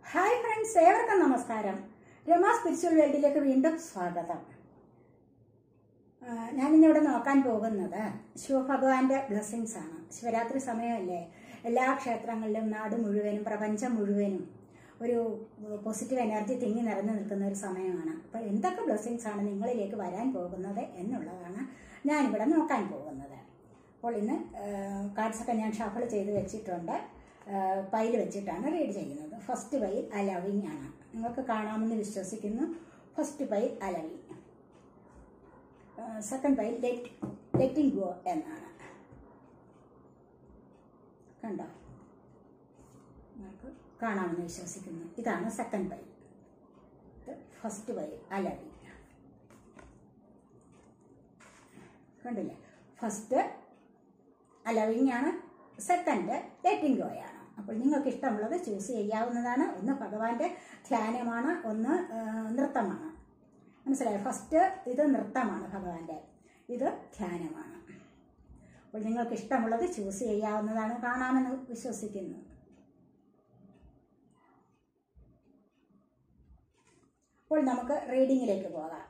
Hi friends ഏവർക്കും നമസ്കാരം Rama spiritual വേൾഡിലേക്ക് വീണ്ടും സ്വാഗതം ആ, ഞാനിന്നിവിടെ നോക്കാൻ പോകുന്നത് ശിവഭഗവാന്റെ ബ്ലെസ്സിങ്സ് ആണ് ശിവരാത്രി സമയമല്ലേ എല്ലാ ക്ഷേത്രങ്ങളിലും നാട് മുഴുവനും പ്രപഞ്ചം മുഴുവനും ഒരു പോസിറ്റീവ് എനർജി തിങ്ങി നിറഞ്ഞു നിൽക്കുന്ന ഒരു സമയമാണ് അപ്പോൾ എന്തൊക്കെ ബ്ലെസ്സിങ്സ് ആണ് നിങ്ങളിലേക്ക് വരാൻ പോകുന്നത് എന്നുള്ളതാണ് ഞാനിവിടെ നോക്കാൻ പോകുന്നത് അപ്പോൾ ഇന്ന് കാർഡ്സൊക്കെ ഞാൻ ഷഫിൾ ചെയ്ത് വെച്ചിട്ടുണ്ട് പൈൽ വെച്ചിട്ടാണ് റീഡ് ചെയ്യുന്നത് ഫസ്റ്റ് പൈൽ അലവിങ് ആണ് നിങ്ങൾക്ക് കാണാമെന്ന് വിശ്വസിക്കുന്നു first pile allowing second pile let letting go എന്നാണ് കണ്ടോ നിങ്ങൾക്ക് കാണാമെന്ന് വിശ്വസിക്കുന്നു ഇതാണ് സെക്കൻഡ് പൈൽ ഇത് ഫസ്റ്റ് പൈൽ അലവിങ് കണ്ടില്ലേ ഫസ്റ്റ് അലവിങ് ആണ് സെക്കൻഡ് ലെറ്റിംഗ് ഗോ ആണ് അപ്പോൾ നിങ്ങൾക്ക് ഇഷ്ടമുള്ളത് ചൂസ് ചെയ്യാവുന്നതാണ് ഒന്ന് ഭഗവാന്റെ ധ്യാനമാണ് ഒന്ന് ആ, നൃത്തമാണ് മനസ്സിലായോ ഫസ്റ്റ് ഇത് നൃത്തമാണ് ഭഗവാന്റെ ഇത് ധ്യാനമാണ് അപ്പോൾ നിങ്ങൾക്ക് ഇഷ്ടമുള്ളത് ചൂസ് ചെയ്യാവുന്നതാണ് കാണാമെന്ന് വിശ്വസിക്കുന്നു അപ്പോൾ നമുക്ക് റീഡിങ്ങിലേക്ക് പോകാം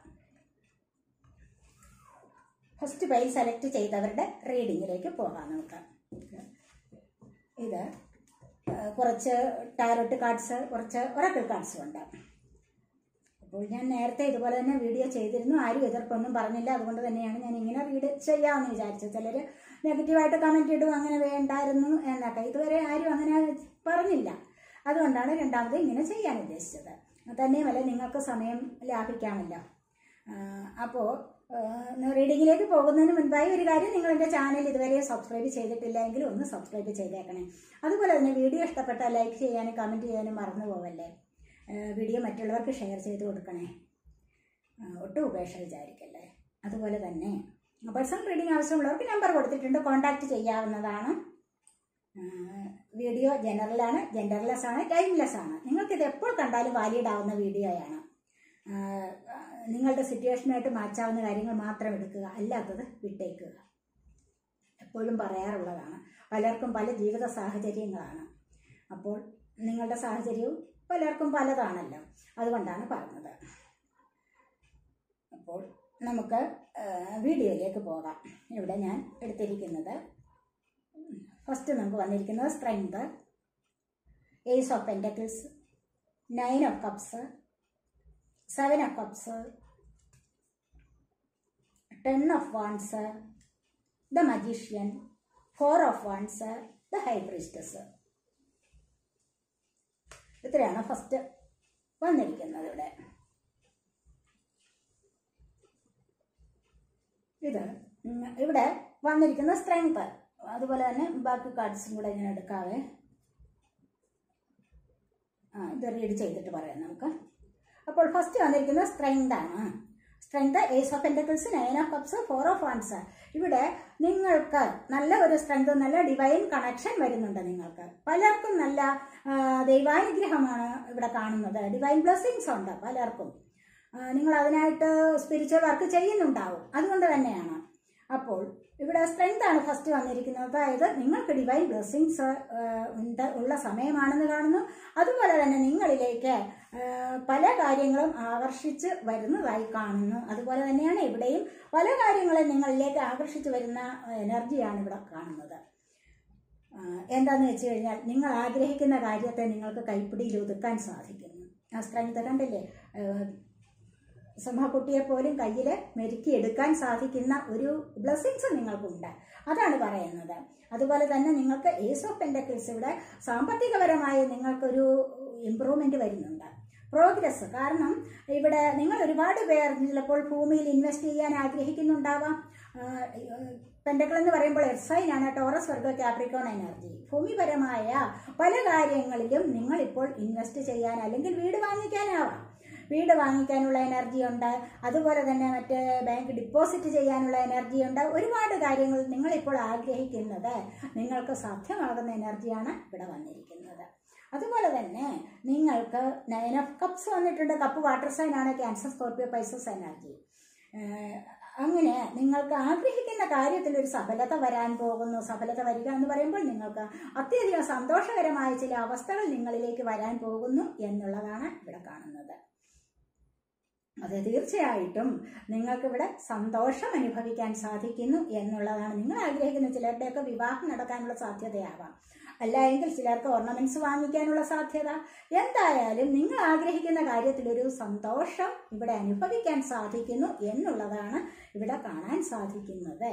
ഫസ്റ്റ് പൈൽ സെലക്ട് ചെയ്തവരുടെ റീഡിങ്ങിലേക്ക് പോകാം നമുക്ക് ഇത് ആ, കുറച്ച് ടാരോട്ട് കാർഡ്സ് കുറച്ച് ഒറക്കിൾ കാർഡ്സും ഉണ്ട് അപ്പോൾ ഞാൻ നേരത്തെ ഇതുപോലെ തന്നെ വീഡിയോ ചെയ്തിരുന്നു ആരും എതിർപ്പൊന്നും പറഞ്ഞില്ല അതുകൊണ്ട് തന്നെയാണ് ഞാൻ ഇങ്ങനെ റീഡ് ചെയ്യാമെന്ന് വിചാരിച്ചത് ചിലർ നെഗറ്റീവായിട്ട് കമൻറ്റ് ഇടും അങ്ങനെ വേണ്ടായിരുന്നു എന്നൊക്കെ ഇതുവരെ ആരും അങ്ങനെ പറഞ്ഞില്ല അതുകൊണ്ടാണ് രണ്ടാമത് ഇങ്ങനെ ചെയ്യാൻ ഉദ്ദേശിച്ചത് തന്നെയുമല്ല നിങ്ങൾക്ക് സമയം ലാഭിക്കാമല്ലോ അപ്പോൾ റീഡിങ്ങിലേക്ക് പോകുന്നതിന് മുൻപായി ഒരു കാര്യം നിങ്ങൾ എൻ്റെ ചാനൽ ഇതുവരെ സബ്സ്ക്രൈബ് ചെയ്തിട്ടില്ലെങ്കിൽ ഒന്ന് സബ്സ്ക്രൈബ് ചെയ്തേക്കണേ അതുപോലെ തന്നെ വീഡിയോ ഇഷ്ടപ്പെട്ടാൽ ലൈക്ക് ചെയ്യാനും കമൻറ്റ് ചെയ്യാനും മറന്നു പോവല്ലേ ആ, വീഡിയോ മറ്റുള്ളവർക്ക് ഷെയർ ചെയ്ത് കൊടുക്കണേ ആ, ഒട്ടും ഉപേക്ഷ വിചാരിക്കല്ലേ അതുപോലെ തന്നെ പേഴ്സണൽ റീഡിംഗ് ആവശ്യമുള്ളവർക്ക് നമ്പർ കൊടുത്തിട്ടുണ്ട് കോൺടാക്റ്റ് ചെയ്യാവുന്നതാണ് ആ, വീഡിയോ ജനറലാണ് ജെൻഡർലെസ് ആണ് ടൈംലെസ് ആണ് നിങ്ങൾക്കിത് എപ്പോൾ കണ്ടാലും വാലിഡ് ആവുന്ന വീഡിയോയാണ് ആ, നിങ്ങളുടെ സിറ്റുവേഷനായിട്ട് മാച്ചാവുന്ന കാര്യങ്ങൾ മാത്രം എടുക്കുക അല്ലാത്തത് വിട്ടേക്കുക എപ്പോഴും പറയാറുള്ളതാണ് പലർക്കും പല ജീവിത സാഹചര്യങ്ങളാണ് അപ്പോൾ നിങ്ങളുടെ സാഹചര്യവും പലർക്കും പലതാണല്ലോ അതുകൊണ്ടാണ് പറഞ്ഞത് അപ്പോൾ നമുക്ക് ആ, വീഡിയോയിലേക്ക് പോകാം ഇവിടെ ഞാൻ എടുത്തിരിക്കുന്നത് ഫസ്റ്റ് നമുക്ക് വന്നിരിക്കുന്നത് strength ace of pentacles nine of cups seven of cups ten of wands the magician four of wands the high priestess ഇത്രയാണ് ഫസ്റ്റ് വന്നിരിക്കുന്നത് ഇവിടെ ഇത് ഉം, ഇവിടെ വന്നിരിക്കുന്ന സ്ട്രെങ്ത് അതുപോലെ തന്നെ ബാക്കി കാർഡ്സും കൂടെ ഞാൻ എടുക്കാവേ ആ ഇത് റീഡ് ചെയ്തിട്ട് പറയാം നമുക്ക് അപ്പോൾ ഫസ്റ്റ് വന്നിരിക്കുന്നത് സ്ട്രെങ്ത് ആണ് strength ace of pentacles nine of cups four of wands ഇവിടെ നിങ്ങൾക്ക് നല്ല ഒരു സ്ട്രെങ്ത് നല്ല ഡിവൈൻ കണക്ഷൻ വരുന്നുണ്ട് നിങ്ങൾക്ക് പലർക്കും നല്ല ആ, ദൈവാനുഗ്രഹമാണ് ഇവിടെ കാണുന്നത് ഡിവൈൻ ബ്ലെസ്സിങ്സ് ഉണ്ട് പലർക്കും ആ, നിങ്ങൾ അതിനായിട്ട് സ്പിരിച്വൽ വർക്ക് ചെയ്യുന്നുണ്ടാവും അതുകൊണ്ട് തന്നെയാണ് അപ്പോൾ ഇവിടെ സ്ട്രെങ്ത് ആണ് ഫസ്റ്റ് വന്നിരിക്കുന്നത് അതായത് നിങ്ങൾക്ക് ഡിവൈൻ ബ്ലെസ്സിങ്സ് ഉണ്ട് ഉള്ള സമയമാണെന്ന് കാണുന്നു അതുപോലെ തന്നെ നിങ്ങളിലേക്ക് ആ, പല കാര്യങ്ങളും ആകർഷിച്ച് വരുന്നതായി കാണുന്നു അതുപോലെ തന്നെയാണ് ഇവിടെയും പല കാര്യങ്ങളും നിങ്ങളിലേക്ക് ആകർഷിച്ച് വരുന്ന എനർജിയാണ് ഇവിടെ കാണുന്നത് ആ, എന്താന്ന് വെച്ച് കഴിഞ്ഞാൽ നിങ്ങൾ ആഗ്രഹിക്കുന്ന കാര്യത്തെ നിങ്ങൾക്ക് കൈപ്പിടിയിൽ ഒതുക്കാൻ സാധിക്കുന്നു ആ സ്ട്രെങ്ത് കണ്ടില്ലേ ആ, സിംഹക്കുട്ടിയെ പോലും കയ്യിൽ മെരുക്കിയെടുക്കാൻ സാധിക്കുന്ന ഒരു ബ്ലെസ്സിങ്സ് നിങ്ങൾക്കുണ്ട് അതാണ് പറയുന്നത് അതുപോലെ തന്നെ നിങ്ങൾക്ക് ഏസ് ഓഫ് പെൻഡക്കിൾസ് ഇവിടെ സാമ്പത്തികപരമായി നിങ്ങൾക്കൊരു ഇമ്പ്രൂവ്മെന്റ് വരുന്നുണ്ട് പ്രോഗ്രസ് കാരണം ഇവിടെ നിങ്ങൾ ഒരുപാട് പേർ ചിലപ്പോൾ ഭൂമിയിൽ ഇൻവെസ്റ്റ് ചെയ്യാൻ ആഗ്രഹിക്കുന്നുണ്ടാവാം പെൻഡക്കിൾ എന്ന് പറയുമ്പോൾ എർസൈനാണ് ടോറസ് വർഗ ക്യാപ്രിക്കോൺ എനർജി ഭൂമിപരമായ പല കാര്യങ്ങളിലും നിങ്ങൾ ഇപ്പോൾ ഇൻവെസ്റ്റ് ചെയ്യാൻ അല്ലെങ്കിൽ വീട് വാങ്ങിക്കാനാവാം വീട് വാങ്ങിക്കാനുള്ള എനർജി ഉണ്ട് അതുപോലെ തന്നെ മറ്റ് ബാങ്ക് ഡിപ്പോസിറ്റ് ചെയ്യാനുള്ള എനർജി ഉണ്ട് ഒരുപാട് കാര്യങ്ങൾ നിങ്ങളിപ്പോൾ ആഗ്രഹിക്കുന്നത് നിങ്ങൾക്ക് സാധ്യമാകുന്ന എനർജിയാണ് ഇവിടെ വന്നിരിക്കുന്നത് അതുപോലെ തന്നെ നിങ്ങൾക്ക് നയൻ ഓഫ് കപ്സ് വന്നിട്ടുണ്ട് കപ്പ് വാട്ടർ സൈൻ ആണ് ക്യാൻസർ സ്കോർപ്പിയോ പൈസസ് എനർജി അങ്ങനെ നിങ്ങൾക്ക് ആഗ്രഹിക്കുന്ന കാര്യത്തിൽ ഒരു സഫലത വരാൻ പോകുന്നു സഫലത വരിക എന്ന് പറയുമ്പോൾ നിങ്ങൾക്ക് അത്യധികം സന്തോഷകരമായ ചില അവസ്ഥകൾ നിങ്ങളിലേക്ക് വരാൻ പോകുന്നു എന്നുള്ളതാണ് ഇവിടെ കാണുന്നത് അത് തീർച്ചയായിട്ടും നിങ്ങൾക്കിവിടെ സന്തോഷം അനുഭവിക്കാൻ സാധിക്കുന്നു എന്നുള്ളതാണ് നിങ്ങൾ ആഗ്രഹിക്കുന്ന ചിലരുടെയൊക്കെ വിവാഹം നടക്കാനുള്ള സാധ്യതയാവാം അല്ല എങ്കിൽ ചിലർക്ക് ഓർണമെന്റ്സ് വാങ്ങിക്കാനുള്ള സാധ്യത എന്തായാലും നിങ്ങൾ ആഗ്രഹിക്കുന്ന കാര്യത്തിൽ ഒരു സന്തോഷം ഇവിടെ അനുഭവിക്കാൻ സാധിക്കുന്നു എന്നുള്ളതാണ് ഇവിടെ കാണാൻ സാധിക്കുന്നത്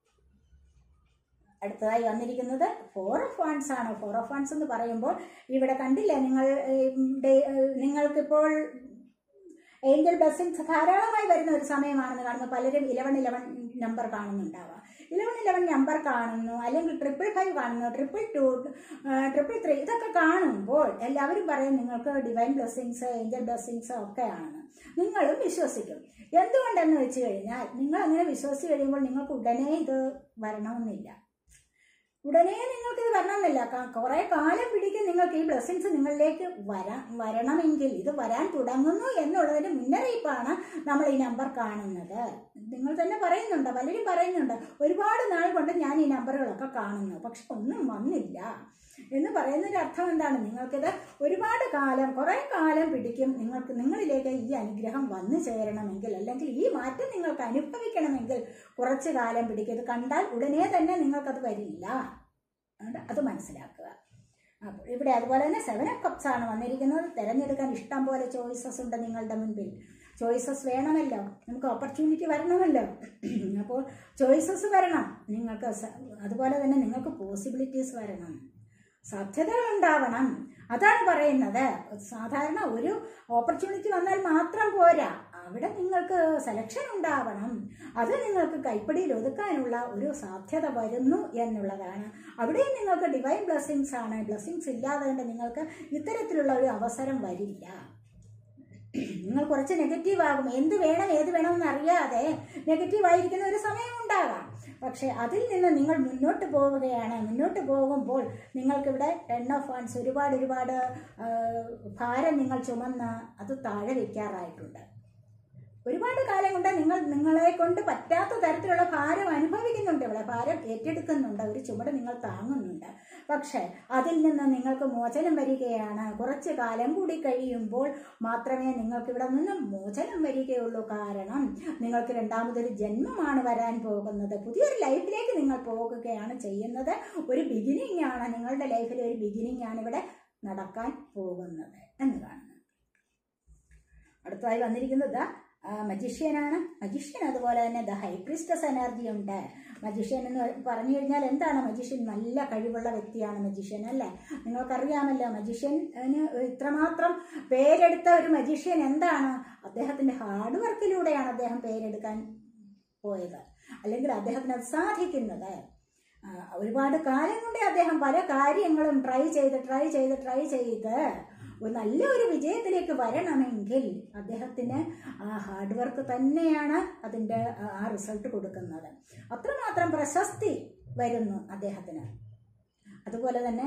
അടുത്തതായി വന്നിരിക്കുന്നത് ഫോർ ഓഫ് വൺസ് ആണ് ഫോർ ഓഫ് വൺസ് എന്ന് പറയുമ്പോൾ ഇവിടെ കണ്ടില്ലേ നിങ്ങൾ ഏം, ഡേ- ഏ, നിങ്ങൾക്കിപ്പോൾ ഏഞ്ചൽ ബ്ലെസ്സിങ്സ് ധാരാളമായി വരുന്ന ഒരു സമയമാണെന്ന് കാണുന്നു പലരും ഇലവൻ ഇലവൻ നമ്പർ കാണുന്നുണ്ടാവാം ഇലവൻ ഇലവൻ നമ്പർ കാണുന്നു അല്ലെങ്കിൽ ട്രിപ്പിൾ ഫൈവ് കാണുന്നു ട്രിപ്പിൾ ടു ട്രിപ്പിൾ ത്രീ ഇതൊക്കെ കാണുമ്പോൾ എല്ലാവരും പറയും നിങ്ങൾക്ക് ഡിവൈൻ ബ്ലെസ്സിങ്സ് ഏഞ്ചൽ ബ്ലെസ്സിങ്സ് ഒക്കെയാണെന്ന് നിങ്ങളും വിശ്വസിക്കും എന്തുകൊണ്ടെന്ന് വെച്ച് കഴിഞ്ഞാൽ നിങ്ങൾ അങ്ങനെ വിശ്വസിച്ച് കഴിയുമ്പോൾ നിങ്ങൾക്ക് ഉടനെ ഇത് വരണമെന്നില്ല ഉടനെ നിങ്ങൾക്ക് ഇത് വരണമെന്നില്ല ക- കുറെ കാലം പിടിക്കും നിങ്ങൾക്ക് ഈ ബ്ലെസ്സിങ്സ് നിങ്ങളിലേക്ക് വരാ വരണമെങ്കിൽ ഇത് വരാൻ തുടങ്ങുന്നു എന്നുള്ളതിന് മുന്നറിയിപ്പാണ് നമ്മൾ ഈ നമ്പർ കാണുന്നത് നിങ്ങൾ തന്നെ പറയുന്നുണ്ട് പലരും പറയുന്നുണ്ട് ഒരുപാട് നാൾ കൊണ്ട് ഞാൻ ഈ നമ്പറുകളൊക്കെ കാണുന്നു പക്ഷെ ഒന്നും വന്നില്ല എന്ന് പറയുന്നൊരു അർത്ഥം എന്താണ് നിങ്ങൾക്കിത് ഒരുപാട് കാലം കുറെ കാലം പിടിക്കും നിങ്ങൾക്ക് നിങ്ങളിലേക്ക് ഈ അനുഗ്രഹം വന്നു ചേരണമെങ്കിൽ അല്ലെങ്കിൽ ഈ മാറ്റം നിങ്ങൾക്ക് അനുഭവിക്കണമെങ്കിൽ കുറച്ച് കാലം പിടിക്കും ഇത് കണ്ടാൽ ഉടനെ തന്നെ നിങ്ങൾക്കത് വരില്ല അതുകൊണ്ട് അത് മനസ്സിലാക്കുക അപ്പോൾ ഇവിടെ അതുപോലെ തന്നെ സെവൻ ഓഫ് കപ്സ് ആണ് വന്നിരിക്കുന്നത് തിരഞ്ഞെടുക്കാൻ ഇഷ്ടം പോലെ ചോയ്സസ് ഉണ്ട് നിങ്ങളുടെ മുൻപിൽ ചോയ്സസ് വേണമല്ലോ നമുക്ക് ഓപ്പർച്യൂണിറ്റി വരണമല്ലോ അപ്പോൾ ചോയ്സസ് വരണം നിങ്ങൾക്ക് സ- അതുപോലെ തന്നെ നിങ്ങൾക്ക് പോസിബിലിറ്റീസ് വരണം സാധ്യതകൾ ഉണ്ടാവണം അതാണ് പറയുന്നത് സാധാരണ ഒരു ഓപ്പർച്യൂണിറ്റി വന്നാൽ മാത്രം പോരാ അവിടെ നിങ്ങൾക്ക് സെലക്ഷൻ ഉണ്ടാവണം അത് നിങ്ങൾക്ക് കൈപ്പിടിയിൽ ഒതുക്കാനുള്ള ഒരു സാധ്യത വരുന്നു എന്നുള്ളതാണ് അവിടെയും നിങ്ങൾക്ക് ഡിവൈൻ ബ്ലെസ്സിങ്സ് ആണ് ബ്ലെസ്സിങ്സ് ഇല്ലാതെ കൊണ്ട് നിങ്ങൾക്ക് ഇത്തരത്തിലുള്ള ഒരു അവസരം വരില്ല നിങ്ങൾ കുറച്ച് നെഗറ്റീവ് ആകും എന്ത് വേണം ഏത് വേണമെന്ന് അറിയാതെ നെഗറ്റീവ് ആയിരിക്കുന്ന ഒരു സമയം ഉണ്ടാകാം പക്ഷെ അതിൽ നിന്ന് നിങ്ങൾ മുന്നോട്ട് പോവുകയാണ് മുന്നോട്ട് പോകുമ്പോൾ നിങ്ങൾക്കിവിടെ ടെൻ ഓഫ് വൺസ് ഒരുപാട് ഒരുപാട് ആ, ഭാരം നിങ്ങൾ ചുമന്ന് അത് താഴെ വയ്ക്കാറായിട്ടുണ്ട് ഒരുപാട് കാലം കൊണ്ട് നിങ്ങൾ നിങ്ങളെ കൊണ്ട് പറ്റാത്ത തരത്തിലുള്ള ഭാരം അനുഭവിക്കുന്നുണ്ട് ഇവിടെ ഭാരം ഏറ്റെടുക്കുന്നുണ്ട് ഒരു ചുമട് നിങ്ങൾ താങ്ങുന്നുണ്ട് പക്ഷേ അതിൽ നിന്ന് നിങ്ങൾക്ക് മോചനം വരികയാണ് കുറച്ച് കാലം കൂടി കഴിയുമ്പോൾ മാത്രമേ നിങ്ങൾക്ക് ഇവിടെ നിന്ന് മോചനം വരികയുള്ളൂ കാരണം നിങ്ങൾക്ക് രണ്ടാമതൊരു ജന്മമാണ് വരാൻ പോകുന്നത് പുതിയൊരു ലൈഫിലേക്ക് നിങ്ങൾ പോകുകയാണ് ചെയ്യുന്നത് ഒരു ബിഗിനിങ് ആണ് നിങ്ങളുടെ ലൈഫിലെ ഒരു ബിഗിനിങ് ആണ് ഇവിടെ നടക്കാൻ പോകുന്നത് എന്ന് കാണുന്നു അടുത്തതായി വന്നിരിക്കുന്നത് മജിഷ്യനാണ് മജിഷ്യൻ അതുപോലെ തന്നെ ദ ഹൈപ്രിസ്റ്റസ് എനർജി ഉണ്ട് മജിഷ്യൻ എന്ന് പറഞ്ഞു കഴിഞ്ഞാൽ എന്താണ് മജിഷ്യൻ നല്ല കഴിവുള്ള വ്യക്തിയാണ് മജിഷ്യൻ അല്ലേ നിങ്ങൾക്കറിയാമല്ലോ മജിഷ്യന് ഇത്രമാത്രം പേരെടുത്ത ഒരു മജിഷ്യൻ എന്താണ് അദ്ദേഹത്തിന്റെ ഹാർഡ് വർക്കിലൂടെയാണ് അദ്ദേഹം പേരെടുക്കാൻ പോയത് അല്ലെങ്കിൽ അദ്ദേഹത്തിന് അത് സാധിക്കുന്നത് ആ, ഒരുപാട് കാലം കൊണ്ട് അദ്ദേഹം പല കാര്യങ്ങളും ട്രൈ ചെയ്ത് ട്രൈ ചെയ്ത് ട്രൈ ചെയ്ത് ഒരു നല്ല ഒരു വിജയത്തിലേക്ക് വരണമെങ്കിൽ അദ്ദേഹത്തിന് ആ ഹാർഡ് വർക്ക് തന്നെയാണ് അതിൻ്റെ ആ- ആ റിസൾട്ട് കൊടുക്കുന്നത് അത്രമാത്രം പ്രശസ്തി വരുന്നു അദ്ദേഹത്തിന് അതുപോലെ തന്നെ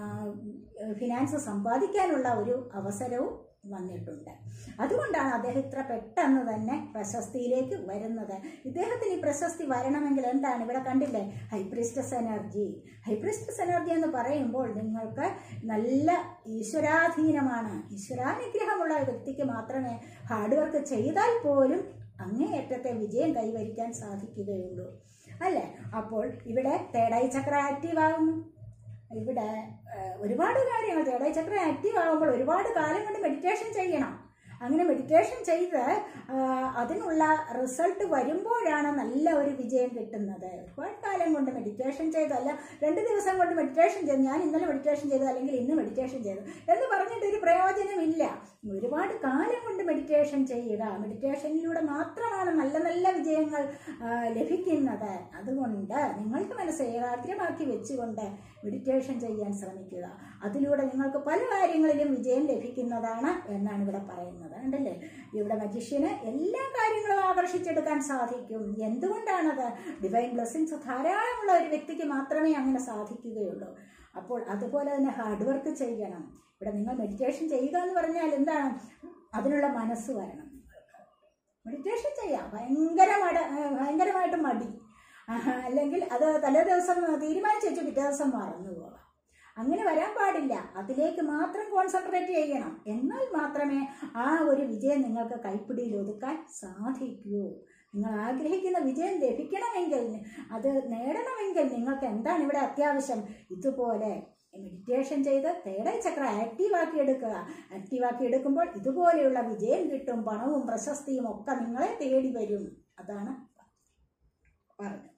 ഫിനാൻസ് സമ്പാദിക്കാനുള്ള ഒരു അവസരവും വന്നിട്ടുണ്ട് അതുകൊണ്ടാണ് അദ്ദേഹം ഇത്ര പെട്ടെന്ന് തന്നെ പ്രശസ്തിയിലേക്ക് വരുന്നത് ഇദ്ദേഹത്തിന് ഈ പ്രശസ്തി വരണമെങ്കിൽ എന്താണ് ഇവിടെ കണ്ടില്ലേ ഹൈപ്രിസ്റ്റസ് എനർജി ഹൈപ്രിസ്റ്റസ് എനർജി എന്ന് പറയുമ്പോൾ നിങ്ങൾക്ക് നല്ല ഈശ്വരാധീനമാണ് ഈശ്വരാനുഗ്രഹമുള്ള ഒരു വ്യക്തിക്ക് മാത്രമേ ഹാർഡ് വർക്ക് ചെയ്താൽ പോലും അങ്ങേയറ്റത്തെ വിജയം കൈവരിക്കാൻ സാധിക്കുകയുള്ളൂ അല്ലേ അപ്പോൾ ഇവിടെ തേടായി ചക്ര ആക്റ്റീവ് ആകുന്നു ഇവിടെ ഏഹ്, ഒരുപാട് കാര്യങ്ങൾ തേടായി ചക്ര ആക്റ്റീവ് ആകുമ്പോൾ ഒരുപാട് കാലം കൊണ്ട് മെഡിറ്റേഷൻ ചെയ്യണം അങ്ങനെ മെഡിറ്റേഷൻ ചെയ്ത് ആഹ്, അതിനുള്ള റിസൾട്ട് വരുമ്പോഴാണ് നല്ല ഒരു വിജയം കിട്ടുന്നത് ഒരുപാട് കാലം കൊണ്ട് മെഡിറ്റേഷൻ ചെയ്തല്ല രണ്ട് ദിവസം കൊണ്ട് മെഡിറ്റേഷൻ ചെയ്തു ഞാൻ ഇന്നലെ മെഡിറ്റേഷൻ ചെയ്തു അല്ലെങ്കിൽ ഇന്ന് മെഡിറ്റേഷൻ ചെയ്തു എന്ന് പറഞ്ഞിട്ട് ഒരു പ്രയോജനമില്ല ഒരുപാട് കാലം കൊണ്ട് മെഡിറ്റേഷൻ ചെയ്യുക മെഡിറ്റേഷനിലൂടെ മാത്രമാണ് നല്ല നല്ല വിജയങ്ങൾ ആ, ലഭിക്കുന്നത് അതുകൊണ്ട് നിങ്ങളുടെ മനസ്സ് ഏകാഗ്രമാക്കി വെച്ചുകൊണ്ട് മെഡിറ്റേഷൻ ചെയ്യാൻ ശ്രമിക്കുക അതിലൂടെ നിങ്ങൾക്ക് പല കാര്യങ്ങളിലും വിജയം ലഭിക്കുന്നതാണ് എന്നാണ് ഇവിടെ പറയുന്നത് ഉണ്ടല്ലേ ഇവിടെ മജിഷ്യന് എല്ലാ കാര്യങ്ങളും ആകർഷിച്ചെടുക്കാൻ സാധിക്കും എന്തുകൊണ്ടാണത് ഡിവൈൻ ബ്ലെസ്സിങ്സ് ധാരാളമുള്ള ഒരു വ്യക്തിക്ക് മാത്രമേ അങ്ങനെ സാധിക്കുകയുള്ളൂ അപ്പോൾ അതുപോലെ തന്നെ ഹാർഡ് വർക്ക് ചെയ്യണം ഇവിടെ നിങ്ങൾ മെഡിറ്റേഷൻ ചെയ്യുക എന്ന് പറഞ്ഞാൽ എന്താണ് അതിനുള്ള മനസ്സ് വരണം മെഡിറ്റേഷൻ ചെയ്യാം ഭയങ്കര മട ഏഹ് ഭയങ്കരമായിട്ട് മടി ആഹാ, അല്ലെങ്കിൽ അത് തലേ ദിവസം തീരുമാനിച്ച് വെച്ച് പിറ്റേ ദിവസം മറന്നു പോകാം അങ്ങനെ വരാൻ പാടില്ല അതിലേക്ക് മാത്രം കോൺസെൻട്രേറ്റ് ചെയ്യണം എന്നാൽ മാത്രമേ ആ ഒരു വിജയം നിങ്ങൾക്ക് കൈപ്പിടിയിൽ ഒതുക്കാൻ സാധിക്കൂ നിങ്ങൾ ആഗ്രഹിക്കുന്ന വിജയം ലഭിക്കണമെങ്കിൽ അത് നേടണമെങ്കിൽ നിങ്ങൾക്ക് എന്താണ് ഇവിടെ അത്യാവശ്യം ഇതുപോലെ മെഡിറ്റേഷൻ ചെയ്ത് തേട ചക്ര ആക്റ്റീവാക്കി എടുക്കുക ആക്റ്റീവാക്കി എടുക്കുമ്പോൾ ഇതുപോലെയുള്ള വിജയം കിട്ടും പണവും പ്രശസ്തിയും ഒക്കെ നിങ്ങളെ തേടി വരും അതാണ് പറഞ്ഞത്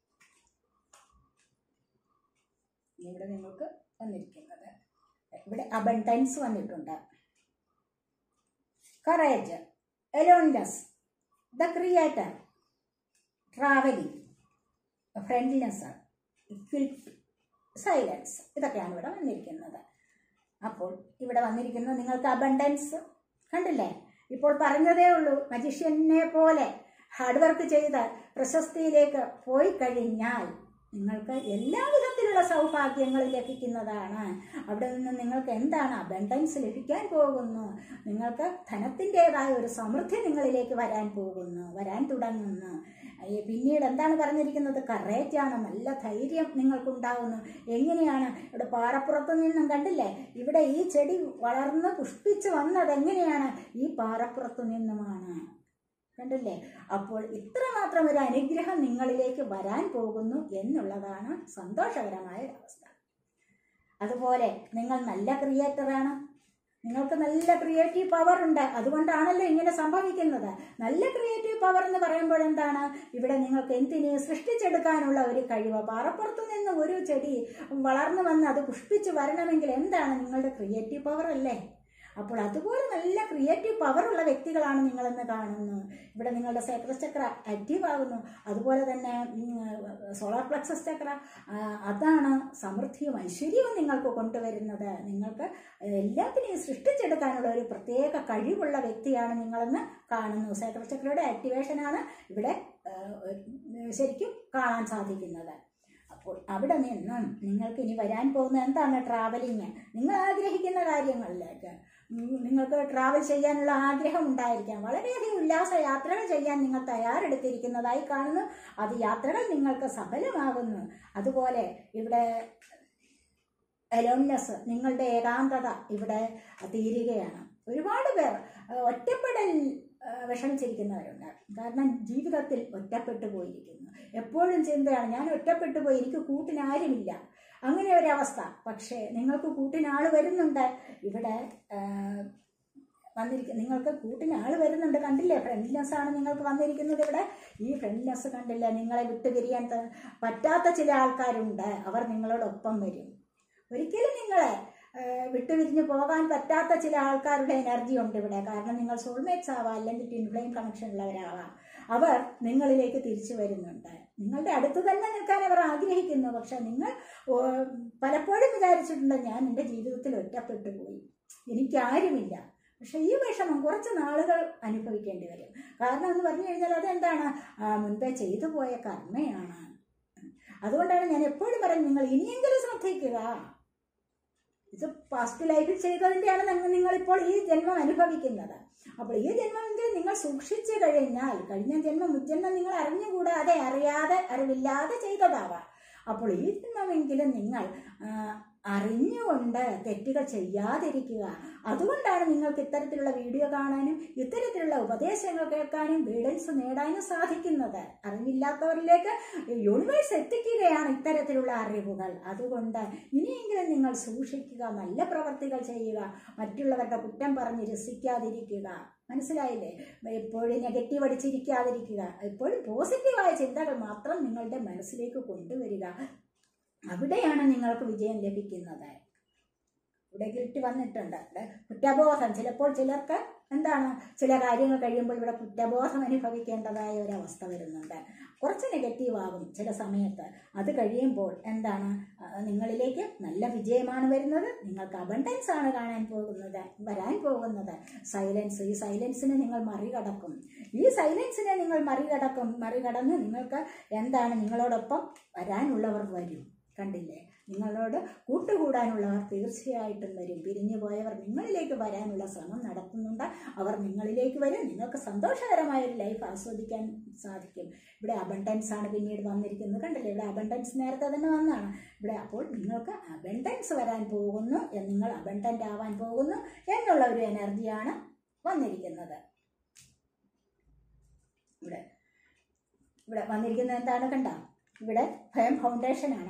ഇനി ഇവിടെ നിങ്ങൾക്ക് വന്നിരിക്കുന്നത് ഇവിടെ അബണ്ടൻസ് വന്നിട്ടുണ്ട് courage aloneness the creator travelling friendliness quilt silence ഇതൊക്കെയാണ് ഇവിടെ വന്നിരിക്കുന്നത് അപ്പോൾ ഇവിടെ വന്നിരിക്കുന്നത് നിങ്ങൾക്ക് അബണ്ടൻസ് കണ്ടില്ലേ ഇപ്പോൾ പറഞ്ഞതേ ഉള്ളൂ മജിഷ്യനെ പോലെ ഹാർഡ് വർക്ക് ചെയ്ത് പ്രശസ്തിയിലേക്ക് പോയി കഴിഞ്ഞാൽ നിങ്ങൾക്ക് എല്ലാ വിധത്തിലുള്ള സൗഭാഗ്യങ്ങളും ലഭിക്കുന്നതാണ് അവിടെ നിന്ന് നിങ്ങൾക്ക് എന്താണ് അബണ്ടൻസ് ലഭിക്കാൻ പോകുന്നു നിങ്ങൾക്ക് ധനത്തിൻ്റെതായ ഒരു സമൃദ്ധി നിങ്ങളിലേക്ക് വരാൻ പോകുന്നു വരാൻ തുടങ്ങുന്നു ഈ പിന്നീട് എന്താണ് പറഞ്ഞിരിക്കുന്നത് കറേറ്റാണ് നല്ല ധൈര്യം നിങ്ങൾക്കുണ്ടാകുന്നു എങ്ങനെയാണ് ഇവിടെ പാറപ്പുറത്ത് നിന്നും കണ്ടില്ലേ ഇവിടെ ഈ ചെടി വളർന്ന് പുഷ്പിച്ച് വന്നത് എങ്ങനെയാണ് ഈ പാറപ്പുറത്ത് നിന്നുമാണ് കണ്ടില്ലേ അപ്പോൾ ഇത്രമാത്രം ഒരു അനുഗ്രഹം നിങ്ങളിലേക്ക് വരാൻ പോകുന്നു എന്നുള്ളതാണ് സന്തോഷകരമായ ഒരു അവസ്ഥ അതുപോലെ നിങ്ങൾ നല്ല ക്രിയേറ്ററാണ് നിങ്ങൾക്ക് നല്ല ക്രിയേറ്റീവ് പവർ ഉണ്ട് അതുകൊണ്ടാണല്ലോ ഇങ്ങനെ സംഭവിക്കുന്നത് നല്ല ക്രിയേറ്റീവ് പവർ എന്ന് പറയുമ്പോൾ എന്താണ് ഇവിടെ നിങ്ങൾക്ക് എന്തിനെ സൃഷ്ടിച്ചെടുക്കാനുള്ള ഒരു കഴിവ് പാറപ്പുറത്ത് നിന്ന് ഒരു ചെടി വളർന്നു വന്ന് അത് പുഷ്പിച്ച് വരണമെങ്കിൽ എന്താണ് നിങ്ങളുടെ ക്രിയേറ്റീവ് പവർ അല്ലേ അപ്പോൾ അതുപോലെ നല്ല ക്രിയേറ്റീവ് പവറുള്ള വ്യക്തികളാണ് നിങ്ങളെന്ന് കാണുന്നു ഇവിടെ നിങ്ങളുടെ സേക്രസ് ചക്ര ആക്റ്റീവ് ആകുന്നു അതുപോലെ തന്നെ സോളാർ പ്ലക്സസ് ചക്ര ആ, അതാണ് സമൃദ്ധിയും ഐശ്വര്യവും നിങ്ങൾക്ക് കൊണ്ടുവരുന്നത് നിങ്ങൾക്ക് എല്ലാത്തിനെയും സൃഷ്ടിച്ചെടുക്കാനുള്ള ഒരു പ്രത്യേക കഴിവുള്ള വ്യക്തിയാണ് നിങ്ങളെന്ന് കാണുന്നു സേക്രസ് ചക്രയുടെ ആക്ടിവേഷനാണ് ഇവിടെ ആ, ശരിക്കും കാണാൻ സാധിക്കുന്നത് അപ്പോൾ അവിടെ നിന്നും നിങ്ങൾക്ക് ഇനി വരാൻ പോകുന്ന എന്താണ് ട്രാവലിങ് നിങ്ങൾ ആഗ്രഹിക്കുന്ന കാര്യങ്ങളിലേക്ക് ഉം, നിങ്ങൾക്ക് ട്രാവൽ ചെയ്യാനുള്ള ആഗ്രഹം ഉണ്ടായിരിക്കാം വളരെയധികം ഉല്ലാസ യാത്രകൾ ചെയ്യാൻ നിങ്ങൾ തയ്യാറെടുത്തിരിക്കുന്നതായി കാണുന്നു അത് യാത്രകൾ നിങ്ങൾക്ക് സഫലമാകുന്നു അതുപോലെ ഇവിടെ അലോൺനെസ് നിങ്ങളുടെ ഏകാന്തത ഇവിടെ തീരുകയാണ് ഒരുപാട് പേർ ആ, ഒറ്റപ്പെടൽ ആ, വിഷമിച്ചിരിക്കുന്നവരുണ്ട് കാരണം ജീവിതത്തിൽ ഒറ്റപ്പെട്ടു പോയിരിക്കുന്നു എപ്പോഴും ചിന്തയാണ് ഞാൻ ഒറ്റപ്പെട്ടു പോയി എനിക്ക് കൂട്ടിനാരുമില്ല അങ്ങനെ ഒരവസ്ഥ പക്ഷേ നിങ്ങൾക്ക് കൂട്ടിനാൾ വരുന്നുണ്ട് ഇവിടെ ആ, വന്നിരിക്കും നിങ്ങൾക്ക് കൂട്ടിന് ആൾ വരുന്നുണ്ട് കണ്ടില്ലേ ഫ്രണ്ട്ലിനെസ് ആണ് നിങ്ങൾക്ക് വന്നിരിക്കുന്നത് ഇവിടെ ഈ ഫ്രണ്ട്ലിനെസ് കണ്ടില്ല നിങ്ങളെ വിട്ടുപിരിയാൻ ത- പറ്റാത്ത ചില ആൾക്കാരുണ്ട് അവർ നിങ്ങളോടൊപ്പം വരും ഒരിക്കലും നിങ്ങളെ ആ, വിട്ടുപിരിഞ്ഞ് പോകാൻ പറ്റാത്ത ചില ആൾക്കാരുടെ എനർജി ഉണ്ട് ഇവിടെ കാരണം നിങ്ങൾ സോൾമേറ്റ്സ് ആവാം അല്ലെങ്കിൽ ട്വിൻ ഫ്ലെയിം കണക്ഷൻ ഉള്ളവരാവാം അവർ നിങ്ങളിലേക്ക് തിരിച്ചു വരുന്നുണ്ട് നിങ്ങളുടെ അടുത്ത് തന്നെ നിൽക്കാൻ അവർ ആഗ്രഹിക്കുന്നു പക്ഷെ നിങ്ങൾ ഓ, പലപ്പോഴും വിചാരിച്ചിട്ടുണ്ട് ഞാൻ എൻ്റെ ജീവിതത്തിൽ ഒറ്റപ്പെട്ടു പോയി എനിക്കാരുമില്ല പക്ഷെ ഈ വിഷമം കുറച്ച് നാളുകൾ അനുഭവിക്കേണ്ടി വരും കാരണം എന്ന് പറഞ്ഞു കഴിഞ്ഞാൽ അതെന്താണ് ആ, മുൻപേ ചെയ്തു പോയ കർമ്മയാണ് അതുകൊണ്ടാണ് ഞാൻ എപ്പോഴും പറയുന്നത് നിങ്ങൾ ഇനിയെങ്കിലും ശ്രദ്ധിക്കുക ഇത് പാസ്റ്റ് ലൈഫിൽ ചെയ്തതിൻ്റെയാണ് നിങ്ങൾ നിങ്ങളിപ്പോൾ ഈ ജന്മം അനുഭവിക്കുന്നത് അപ്പോൾ ഈ ജന്മമെങ്കിലും നിങ്ങൾ സൂക്ഷിച്ചു കഴിഞ്ഞാൽ കഴിഞ്ഞ ജന്മം മുജ്ജന്മം നിങ്ങൾ അറിഞ്ഞുകൂടാതെ അറിയാതെ അറിവില്ലാതെ ചെയ്തതാവാം അപ്പോൾ ഈ ജന്മമെങ്കിലും നിങ്ങൾ ആ, അറിഞ്ഞുകൊണ്ട് തെറ്റുകൾ ചെയ്യാതിരിക്കുക അതുകൊണ്ടാണ് നിങ്ങൾക്ക് ഇത്തരത്തിലുള്ള വീഡിയോ കാണാനും ഇത്തരത്തിലുള്ള ഉപദേശങ്ങൾ കേൾക്കാനും ഗൈഡൻസ് നേടാനും സാധിക്കുന്നത് അറിവില്ലാത്തവരിലേക്ക് യൂണിവേഴ്സ് എത്തിക്കുകയാണ് ഇത്തരത്തിലുള്ള അറിവുകൾ അതുകൊണ്ട് ഇനിയെങ്കിലും നിങ്ങൾ സൂക്ഷിക്കുക നല്ല പ്രവർത്തികൾ ചെയ്യുക മറ്റുള്ളവരുടെ കുറ്റം പറഞ്ഞ് രസിക്കാതിരിക്കുക മനസ്സിലായില്ലേ എപ്പോഴും നെഗറ്റീവ് അടിച്ചിരിക്കാതിരിക്കുക എപ്പോഴും പോസിറ്റീവായ ചിന്തകൾ മാത്രം നിങ്ങളുടെ മനസ്സിലേക്ക് കൊണ്ടുവരിക അവിടെയാണ് നിങ്ങൾക്ക് വിജയം ലഭിക്കുന്നത് ഇവിടെ ഗിൽറ്റ് വന്നിട്ടുണ്ട് ഇവിടെ കുറ്റബോധം ചിലപ്പോൾ ചിലർക്ക് എന്താണ് ചില കാര്യങ്ങൾ കഴിയുമ്പോൾ ഇവിടെ കുറ്റബോധം അനുഭവിക്കേണ്ടതായ ഒരവസ്ഥ വരുന്നുണ്ട് കുറച്ച് നെഗറ്റീവ് ആകും ചില സമയത്ത് അത് കഴിയുമ്പോൾ എന്താണ് ആ, നിങ്ങളിലേക്ക് നല്ല വിജയമാണ് വരുന്നത് നിങ്ങൾക്ക് അബണ്ടൻസ് ആണ് കാണാൻ പോകുന്നത് വരാൻ പോകുന്നത് സൈലൻസ് ഈ സൈലൻസിനെ നിങ്ങൾ മറികടക്കും ഈ സൈലൻസിനെ നിങ്ങൾ മറികടക്കും മറികടന്ന് നിങ്ങൾക്ക് എന്താണ് നിങ്ങളോടൊപ്പം വരാനുള്ളവർ വരും കണ്ടില്ലേ നിങ്ങളോട് കൂട്ടുകൂടാനുള്ളവർ തീർച്ചയായിട്ടും വരും പിരിഞ്ഞു പോയവർ നിങ്ങളിലേക്ക് വരാനുള്ള ശ്രമം നടത്തുന്നുണ്ട് അവർ നിങ്ങളിലേക്ക് വരും നിങ്ങൾക്ക് സന്തോഷകരമായ ഒരു ലൈഫ് ആസ്വദിക്കാൻ സാധിക്കും ഇവിടെ അബണ്ടൻസ് ആണ് പിന്നീട് വന്നിരിക്കുന്നത് കണ്ടില്ലേ ഇവിടെ അബണ്ടൻസ് നേരത്തെ തന്നെ വന്നതാണ് ഇവിടെ അപ്പോൾ നിങ്ങൾക്ക് അബണ്ടൻസ് വരാൻ പോകുന്നു എന്ന് നിങ്ങൾ അബണ്ടൻ്റ് ആവാൻ പോകുന്നു എന്നുള്ള ഒരു എനർജിയാണ് വന്നിരിക്കുന്നത് ഇവിടെ ഇവിടെ വന്നിരിക്കുന്നത് എന്താണ് കണ്ട ഇവിടെ ഭയം ഫൗണ്ടേഷൻ ആണ്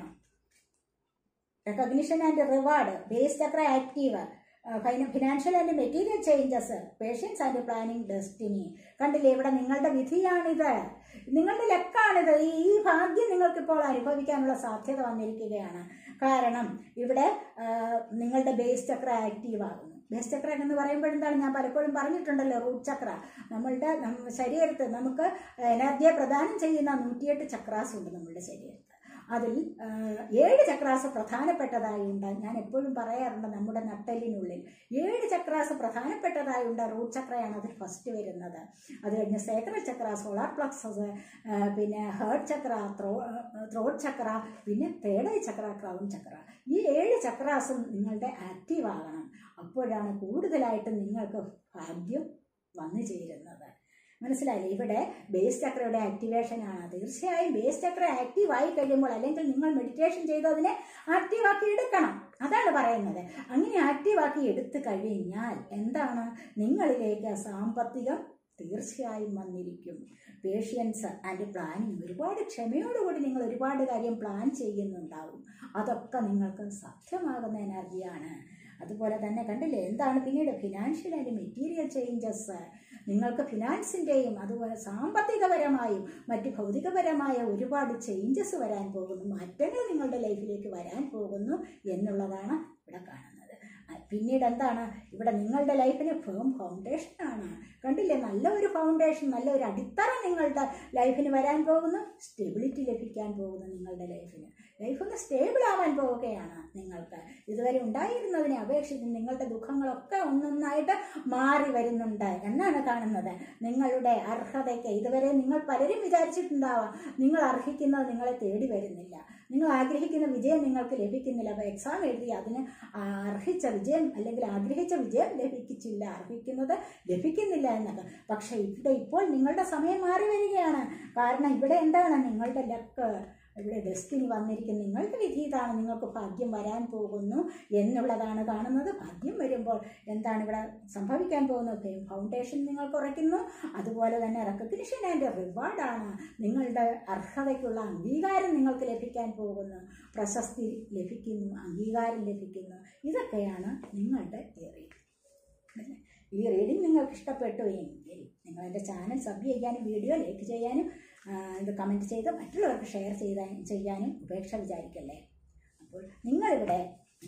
recognition and reward base chakra active financial and material changes patience and planning destiny കണ്ടില്ലേ ഇവിടെ നിങ്ങളുടെ വിധിയാണിത് നിങ്ങളുടെ ലക്കാണിത് ഈ ഈ ഭാഗ്യം നിങ്ങൾക്കിപ്പോൾ അനുഭവിക്കാനുള്ള സാധ്യത വന്നിരിക്കുകയാണ് കാരണം ഇവിടെ ആ, നിങ്ങളുടെ ബേസ് ചക്ര ആക്റ്റീവ് ആകുന്നു ബേസ് ചക്ര എന്ന് പറയുമ്പോൾ എന്താണ് ഞാൻ പലപ്പോഴും പറഞ്ഞിട്ടുണ്ടല്ലോ റൂട്ട് ചക്ര നമ്മളുടെ നം- ശരീരത്ത് നമുക്ക് എനർജിയെ പ്രദാനം ചെയ്യുന്ന നൂറ്റിയെട്ട് ചക്രാസ് ഉണ്ട് നമ്മളുടെ ശരീരത്ത് അതിൽ ആ, ഏഴ് ചക്രാസ് പ്രധാനപ്പെട്ടതായുണ്ട് ഞാൻ എപ്പോഴും പറയാറുണ്ട് നമ്മുടെ നട്ടലിനുള്ളിൽ ഏഴ് ചക്രാസ് പ്രധാനപ്പെട്ടതായുണ്ട് റൂട്ട് ചക്രയാണ് അതിൽ ഫസ്റ്റ് വരുന്നത് അത് കഴിഞ്ഞ് സേക്രൽ ചക്ര സോളാർ പ്ലക്സസ് പിന്നെ heart chakra throat throat chakra പിന്നെ third eye chakra crown chakra ഈ ഏഴ് ചക്രാസും നിങ്ങളുടെ ആക്റ്റീവ് ആകണം അപ്പോഴാണ് കൂടുതലായിട്ട് നിങ്ങൾക്ക് ഭാഗ്യം വന്നു ചേരുന്നത് മനസ്സിലായില്ലേ ഇവിടെ ബേസ് ചക്രയുടെ ആക്ടിവേഷൻ ആണ് തീർച്ചയായും ബേസ് ചക്ര ആക്റ്റീവ് ആയി കഴിയുമ്പോൾ അല്ലെങ്കിൽ നിങ്ങൾ മെഡിറ്റേഷൻ ചെയ്ത് അതിനെ ആക്റ്റീവ് ആക്കി എടുക്കണം അതാണ് പറയുന്നത് അങ്ങനെ ആക്റ്റീവ് ആക്കി എടുത്തു കഴിഞ്ഞാൽ എന്താണ് നിങ്ങളിലേക്ക് സാമ്പത്തികം തീർച്ചയായും വന്നിരിക്കും പേഷ്യൻസ് ആൻഡ് പ്ലാനിങ് ഒരുപാട് ക്ഷമയോടുകൂടി നിങ്ങൾ ഒരുപാട് കാര്യം പ്ലാൻ ചെയ്യുന്നുണ്ടാവും അതൊക്കെ നിങ്ങൾക്ക് സാധ്യമാകുന്ന എനർജിയാണ് അതുപോലെ തന്നെ കണ്ടില്ലേ എന്താണ് പിന്നീട് ഫിനാൻഷ്യൽ ആൻഡ് മെറ്റീരിയൽ ചേഞ്ചസ് നിങ്ങൾക്ക് ഫിനാൻസിൻ്റെയും അതുപോലെ സാമ്പത്തികപരമായും മറ്റ് ഭൗതികപരമായ ഒരുപാട് ചേഞ്ചസ് വരാൻ പോകുന്നു മാറ്റങ്ങൾ നിങ്ങളുടെ ലൈഫിലേക്ക് വരാൻ പോകുന്നു എന്നുള്ളതാണ് ഇവിടെ കാണുന്നത് ആ, പിന്നീട് എന്താണ് ഇവിടെ നിങ്ങളുടെ ലൈഫിന് ഫേം ഫൗണ്ടേഷനാണ് കണ്ടില്ലേ നല്ല ഒരു ഫൗണ്ടേഷൻ നല്ല ഒരു അടിത്തറ നിങ്ങളുടെ ലൈഫിന് വരാൻ പോകുന്നു സ്റ്റെബിലിറ്റി ലഭിക്കാൻ പോകുന്നു നിങ്ങളുടെ ലൈഫിന് ലൈഫ് ഒന്ന് സ്റ്റേബിൾ ആവാൻ പോവുകയാണ് നിങ്ങൾക്ക് ഇതുവരെ ഉണ്ടായിരുന്നതിനെ അപേക്ഷിച്ച് നിങ്ങളുടെ ദുഃഖങ്ങളൊക്കെ ഒന്നൊന്നായിട്ട് മാറി വരുന്നുണ്ട് എന്നാണ് കാണുന്നത് നിങ്ങളുടെ അർഹതയ്ക്ക് ഇതുവരെ നിങ്ങൾ പലരും വിചാരിച്ചിട്ടുണ്ടാവാം നിങ്ങൾ അർഹിക്കുന്നത് നിങ്ങളെ തേടി വരുന്നില്ല നിങ്ങൾ ആഗ്രഹിക്കുന്ന വിജയം നിങ്ങൾക്ക് ലഭിക്കുന്നില്ല അപ്പോൾ എക്സാം എഴുതി അതിന് അർഹിച്ച വിജയം അല്ലെങ്കിൽ ആഗ്രഹിച്ച വിജയം ലഭിച്ചില്ല അർഹിക്കുന്നത് ലഭിക്കുന്നില്ല എന്നൊക്കെ പക്ഷേ ഇവിടെ ഇപ്പോൾ നിങ്ങളുടെ സമയം മാറി വരികയാണ് കാരണം ഇവിടെ എന്താണ് നിങ്ങളുടെ ലക്ക് ഇവിടെ ഡെസ്റ്റിനി വന്നിരിക്കുന്നു നിങ്ങളുടെ വിധി ഇതാണ് നിങ്ങൾക്ക് ഭാഗ്യം വരാൻ പോകുന്നു എന്നുള്ളതാണ് കാണുന്നത് ഭാഗ്യം വരുമ്പോൾ എന്താണ് ഇവിടെ സംഭവിക്കാൻ പോകുന്നത് ഫൗണ്ടേഷൻ നിങ്ങൾ കുറയ്ക്കുന്നു അതുപോലെ തന്നെ റെക്കഗ്നിഷൻ ആൻഡ് റിവാർഡാണ് നിങ്ങളുടെ അർഹതയ്ക്കുള്ള അംഗീകാരം നിങ്ങൾക്ക് ലഭിക്കാൻ പോകുന്നു പ്രശസ്തി ലഭിക്കുന്നു അംഗീകാരം ലഭിക്കുന്നു ഇതൊക്കെയാണ് നിങ്ങളുടെ ഈ റീഡിംഗ് ഈ റീഡിംഗ് നിങ്ങൾക്ക് ഇഷ്ടപ്പെട്ടു എങ്കിൽ നിങ്ങൾ എൻ്റെ ചാനൽ സബ് ചെയ്യാനും വീഡിയോ ലൈക്ക് ചെയ്യാനും ആ, ഇത് കമൻറ്റ് ചെയ്ത് മറ്റുള്ളവർക്ക് ഷെയർ ചെയ്താൻ ചെയ്യാനും ഉപേക്ഷ വിചാരിക്കല്ലേ അപ്പോൾ നിങ്ങളിവിടെ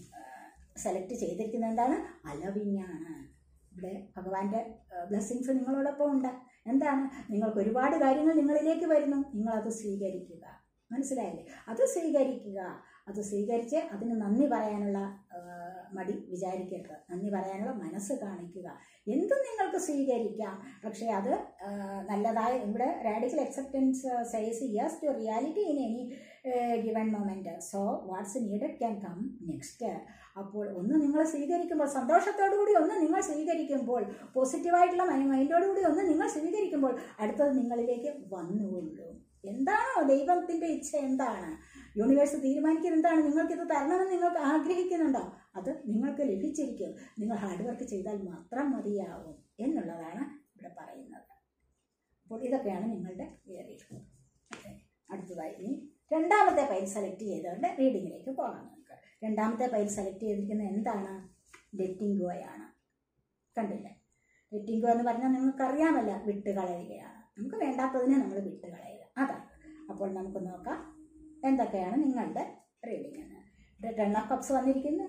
സെലക്ട് ചെയ്തിരിക്കുന്നത് എന്താണ് അലവിങ്ങാണ് ഇവിടെ ഭഗവാന്റെ ബ്ലെസ്സിങ്സ് നിങ്ങളോടൊപ്പം ഉണ്ട് എന്താണ് നിങ്ങൾക്ക് ഒരുപാട് കാര്യങ്ങൾ നിങ്ങളിലേക്ക് വരുന്നു നിങ്ങളത് സ്വീകരിക്കുക മനസ്സിലായില്ലേ അത് സ്വീകരിക്കുക അത് സ്വീകരിച്ച് അതിന് നന്ദി പറയാനുള്ള ആ, മടി വിചാരിക്കരുത് നന്ദി പറയാനുള്ള മനസ്സ് കാണിക്കുക എന്തും നിങ്ങൾക്ക് സ്വീകരിക്കാം പക്ഷേ അത് ആ, നല്ലതായ ഇവിടെ radical acceptance says yes to reality in any given moment so what's needed can come next അപ്പോൾ ഒന്ന് നിങ്ങൾ സ്വീകരിക്കുമ്പോൾ സന്തോഷത്തോടു കൂടി ഒന്ന് നിങ്ങൾ സ്വീകരിക്കുമ്പോൾ പോസിറ്റീവായിട്ടുള്ള മൈൻഡോടുകൂടി ഒന്ന് നിങ്ങൾ സ്വീകരിക്കുമ്പോൾ അടുത്തത് നിങ്ങളിലേക്ക് വന്നുകൊള്ളും എന്താണോ ദൈവത്തിൻ്റെ ഇച്ഛ എന്താണ് യൂണിവേഴ്സ് തീരുമാനിക്കുന്നത് എന്താണ് നിങ്ങൾക്കിത് തരണമെന്ന് നിങ്ങൾക്ക് ആഗ്രഹിക്കുന്നുണ്ടോ അത് നിങ്ങൾക്ക് ലഭിച്ചിരിക്കും നിങ്ങൾ ഹാർഡ് വർക്ക് ചെയ്താൽ മാത്രം മതിയാവും എന്നുള്ളതാണ് ഇവിടെ പറയുന്നത് അപ്പോൾ ഇതൊക്കെയാണ് നിങ്ങളുടെ തിയറി അടുത്തതായി ഇനി രണ്ടാമത്തെ പൈൽ സെലക്ട് ചെയ്തവരുടെ റീഡിങ്ങിലേക്ക് പോകാം നമുക്ക് രണ്ടാമത്തെ പൈൽ സെലക്ട് ചെയ്തിരിക്കുന്നത് എന്താണ് ലെറ്റിംഗ് ഗോയാണ് കണ്ടില്ലേ ലെറ്റിംഗ് ഗോ എന്ന് പറഞ്ഞാൽ നിങ്ങൾക്കറിയാമല്ല വിട്ട് കളയുകയാണ് നമുക്ക് വേണ്ടാത്തതിനെ നമ്മൾ വിട്ട് കളയുക അതാണ് അപ്പോൾ നമുക്ക് നോക്കാം എന്തൊക്കെയാണ് നിങ്ങളുടെ റീഡിംഗ് എന്ന് ഇവിടെ ടെൺ ഓഫ് കപ്സ് വന്നിരിക്കുന്നു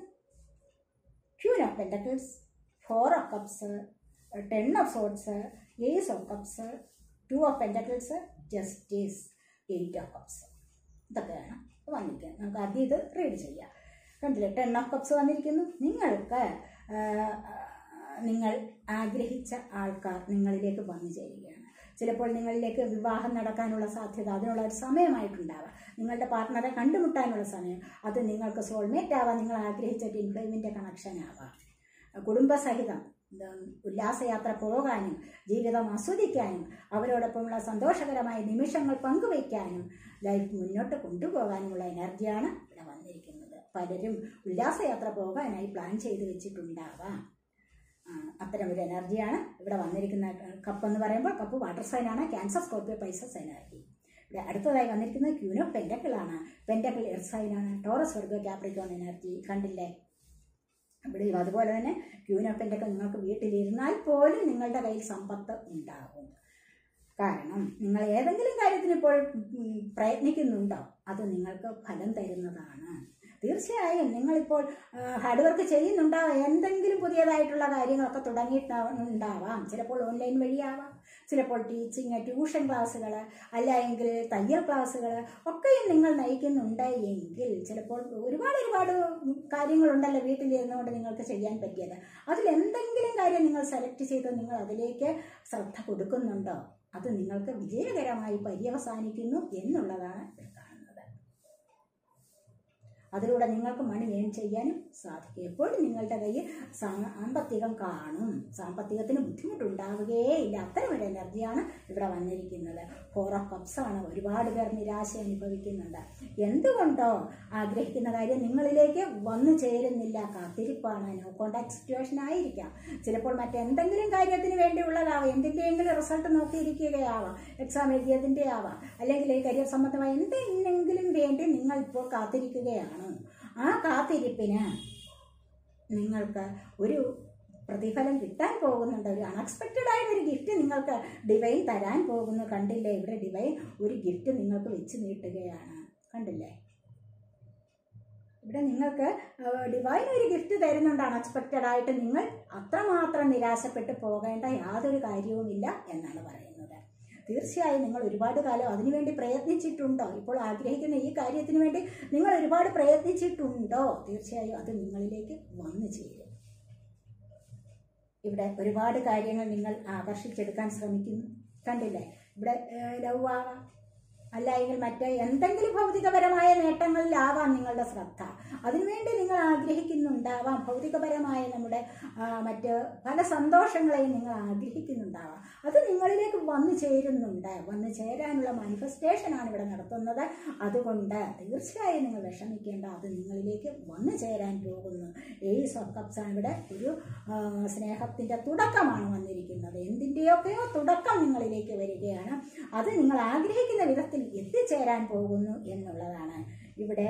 queen of pentacles four of cups ten of swords ace of cups two of pentacles justice eight of cups ഇതൊക്കെയാണ് വന്നിരിക്കുന്നത് നമുക്ക് ആദ്യം ഇത് റീഡ് ചെയ്യാം കണ്ടില്ലേ ടെൻ ഓഫ് കപ്സ് വന്നിരിക്കുന്നു നിങ്ങൾക്ക് ആ, നിങ്ങൾ ആഗ്രഹിച്ച ആൾക്കാർ നിങ്ങളിലേക്ക് വന്നു ചേരുകയാണ് ചിലപ്പോൾ നിങ്ങളിലേക്ക് വിവാഹം നടക്കാനുള്ള സാധ്യത അതിനുള്ള ഒരു സമയമായിട്ടുണ്ടാവാം നിങ്ങളുടെ പാർട്ട്ണറെ കണ്ടുമുട്ടാനുള്ള സമയം അത് നിങ്ങൾക്ക് സോൾമേറ്റ് ആവാം നിങ്ങൾ ആഗ്രഹിച്ച ഇൻഫ്ലുവിൻ്റെ കണക്ഷൻ ആവാം കുടുംബസഹിതം ഉം, ഉല്ലാസയാത്ര പോകാനും ജീവിതം ആസ്വദിക്കാനും അവരോടൊപ്പമുള്ള സന്തോഷകരമായ നിമിഷങ്ങൾ പങ്കുവയ്ക്കാനും ലൈഫ് മുന്നോട്ട് കൊണ്ടുപോകാനുമുള്ള എനർജിയാണ് ഇവിടെ വന്നിരിക്കുന്നത് പലരും ഉല്ലാസയാത്ര പോകാനായി പ്ലാൻ ചെയ്ത് വെച്ചിട്ടുണ്ടാവാം ആ, അത്തരം ഒരു എനർജിയാണ് ഇവിടെ വന്നിരിക്കുന്ന കപ്പ് എന്ന് പറയുമ്പോൾ കപ്പ് വാട്ടർ സൈനാണ് ക്യാൻസർ സ്കോർപ്പിയോ പൈസസ് എനർജി ഇവിടെ അടുത്തതായി വന്നിരിക്കുന്നത് ക്യൂനോ പെൻഡക്കിളാണ് പെൻഡക്കിൾ എർത്ത് സൈനാണ് ടോറസ് വർഗോ ക്യാപ്രിക്കോൺ എനർജി കണ്ടില്ലേ ഇവിടെയും അതുപോലെ തന്നെ ക്യൂനോ പെൻഡക്കിൾ നിങ്ങൾക്ക് വീട്ടിലിരുന്നാൽ പോലും നിങ്ങളുടെ കയ്യിൽ സമ്പത്ത് ഉണ്ടാകും കാരണം നിങ്ങൾ ഏതെങ്കിലും കാര്യത്തിന് ഇപ്പോൾ ഉം, പ്രയത്നിക്കുന്നുണ്ടോ അത് നിങ്ങൾക്ക് ഫലം തരുന്നതാണ് തീർച്ചയായും നിങ്ങളിപ്പോൾ ഹാർഡ് വർക്ക് ചെയ്യുന്നുണ്ടാവാം എന്തെങ്കിലും പുതിയതായിട്ടുള്ള കാര്യങ്ങളൊക്കെ തുടങ്ങിയിട്ടുണ്ടാവാം ചിലപ്പോൾ ഓൺലൈൻ വഴിയാവാം ചിലപ്പോൾ ടീച്ചിങ് ട്യൂഷൻ ക്ലാസ്സുകൾ അല്ല എങ്കിൽ തയ്യൽ ക്ലാസ്സുകൾ ഒക്കെയും നിങ്ങൾ നയിക്കുന്നുണ്ട് എങ്കിൽ ചിലപ്പോൾ ഒരുപാട് ഒരുപാട് കാര്യങ്ങളുണ്ടല്ലോ വീട്ടിലിരുന്നുകൊണ്ട് നിങ്ങൾക്ക് ചെയ്യാൻ പറ്റിയത് അതിൽ എന്തെങ്കിലും കാര്യം നിങ്ങൾ സെലക്ട് ചെയ്ത് നിങ്ങൾ അതിലേക്ക് ശ്രദ്ധ കൊടുക്കുന്നുണ്ടോ അത് നിങ്ങൾക്ക് വിജയകരമായി പര്യവസാനിക്കുന്നു എന്നുള്ളതാണ് ഇവിടെ കാണുന്നത് അതിലൂടെ നിങ്ങൾക്ക് മണി ഏൺ ചെയ്യാനും സാധിക്കും എപ്പോഴും നിങ്ങളുടെ കയ്യിൽ സാമ്പത്തികം കാണും സാമ്പത്തികത്തിന് ബുദ്ധിമുട്ടുണ്ടാവുകയേയില്ല അത്തരം ഒരു എനർജിയാണ് ഇവിടെ വന്നിരിക്കുന്നത് ഫോർ ഓഫ് കപ്സ് ആണ് ഒരുപാട് പേർ നിരാശ അനുഭവിക്കുന്നുണ്ട് എന്തുകൊണ്ടോ ആഗ്രഹിക്കുന്ന കാര്യം നിങ്ങളിലേക്ക് വന്നു ചേരുന്നില്ല കാത്തിരിപ്പാണ് നോ കോണ്ടാക്ട് സിറ്റുവേഷൻ ആയിരിക്കാം ചിലപ്പോൾ മറ്റെന്തെങ്കിലും കാര്യത്തിന് വേണ്ടിയുള്ളതാവാം എന്തിൻ്റെയെങ്കിലും റിസൾട്ട് നോക്കിയിരിക്കുകയാവാം എക്സാം എഴുതിയതിൻ്റെ ആവാം അല്ലെങ്കിൽ കരിയർ സംബന്ധമായ എന്തെങ്കിലും വേണ്ടി നിങ്ങൾ ഇപ്പോൾ കാത്തിരിക്കുകയാണ് ആ കാത്തിരിപ്പിന് നിങ്ങൾക്ക് ഒരു പ്രതിഫലം കിട്ടാൻ പോകുന്നുണ്ട് ഒരു അൺഎക്സ്പെക്റ്റഡ് ആയ ഒരു ഗിഫ്റ്റ് നിങ്ങൾക്ക് ഡിവൈൻ തരാൻ പോകുന്നു കണ്ടില്ലേ ഇവിടെ ഡിവൈൻ ഒരു ഗിഫ്റ്റ് നിങ്ങൾക്ക് വെച്ച് നീട്ടുകയാണ് കണ്ടില്ലേ ഇവിടെ നിങ്ങൾക്ക് ഡിവൈൻ ഒരു ഗിഫ്റ്റ് തരുന്നുണ്ട് അൺഎക്സ്പെക്റ്റഡ് ആയിട്ട് നിങ്ങൾ അത്രമാത്രം നിരാശപ്പെട്ട് പോകേണ്ട യാതൊരു കാര്യവുമില്ല എന്നാണ് പറയുന്നത് തീർച്ചയായും നിങ്ങൾ ഒരുപാട് കാലം അതിനുവേണ്ടി പ്രയത്നിച്ചിട്ടുണ്ടോ ഇപ്പോൾ ആഗ്രഹിക്കുന്ന ഈ കാര്യത്തിന് വേണ്ടി നിങ്ങൾ ഒരുപാട് പ്രയത്നിച്ചിട്ടുണ്ടോ തീർച്ചയായും അത് നിങ്ങളിലേക്ക് വന്നു ചേരും ഇവിടെ ഒരുപാട് കാര്യങ്ങൾ നിങ്ങൾ ആകർഷിച്ചെടുക്കാൻ ശ്രമിക്കുന്നു കണ്ടില്ലേ ഇവിടെ ലവ് ആവാം അല്ല എങ്കിൽ മറ്റേ എന്തെങ്കിലും ഭൗതികപരമായ നേട്ടങ്ങളിലാവാം നിങ്ങളുടെ ശ്രദ്ധ അതിനുവേണ്ടി നിങ്ങൾ ആഗ്രഹിക്കുന്നുണ്ടാവാം ഭൗതികപരമായ നമ്മുടെ ആ, മറ്റ് പല സന്തോഷങ്ങളെയും നിങ്ങൾ ആഗ്രഹിക്കുന്നുണ്ടാവാം അത് നിങ്ങളിലേക്ക് വന്നു ചേരുന്നുണ്ട് വന്നു ചേരാനുള്ള മാനിഫെസ്റ്റേഷനാണ് ഇവിടെ നടത്തുന്നത് അതുകൊണ്ട് തീർച്ചയായും നിങ്ങൾ വിഷമിക്കേണ്ട അത് നിങ്ങളിലേക്ക് വന്നു ചേരാൻ പോകുന്നു ഏയ്സ് ഓഫ് കപ്സ് ആണ് ഇവിടെ ഒരു ആ, സ്നേഹത്തിന്റെ തുടക്കമാണ് വന്നിരിക്കുന്നത് എന്തിൻ്റെയൊക്കെയോ തുടക്കം നിങ്ങളിലേക്ക് വരികയാണ് അത് നിങ്ങൾ ആഗ്രഹിക്കുന്ന വിധത്തിൽ എത്തിച്ചേരാൻ പോകുന്നു എന്നുള്ളതാണ് ഇവിടെ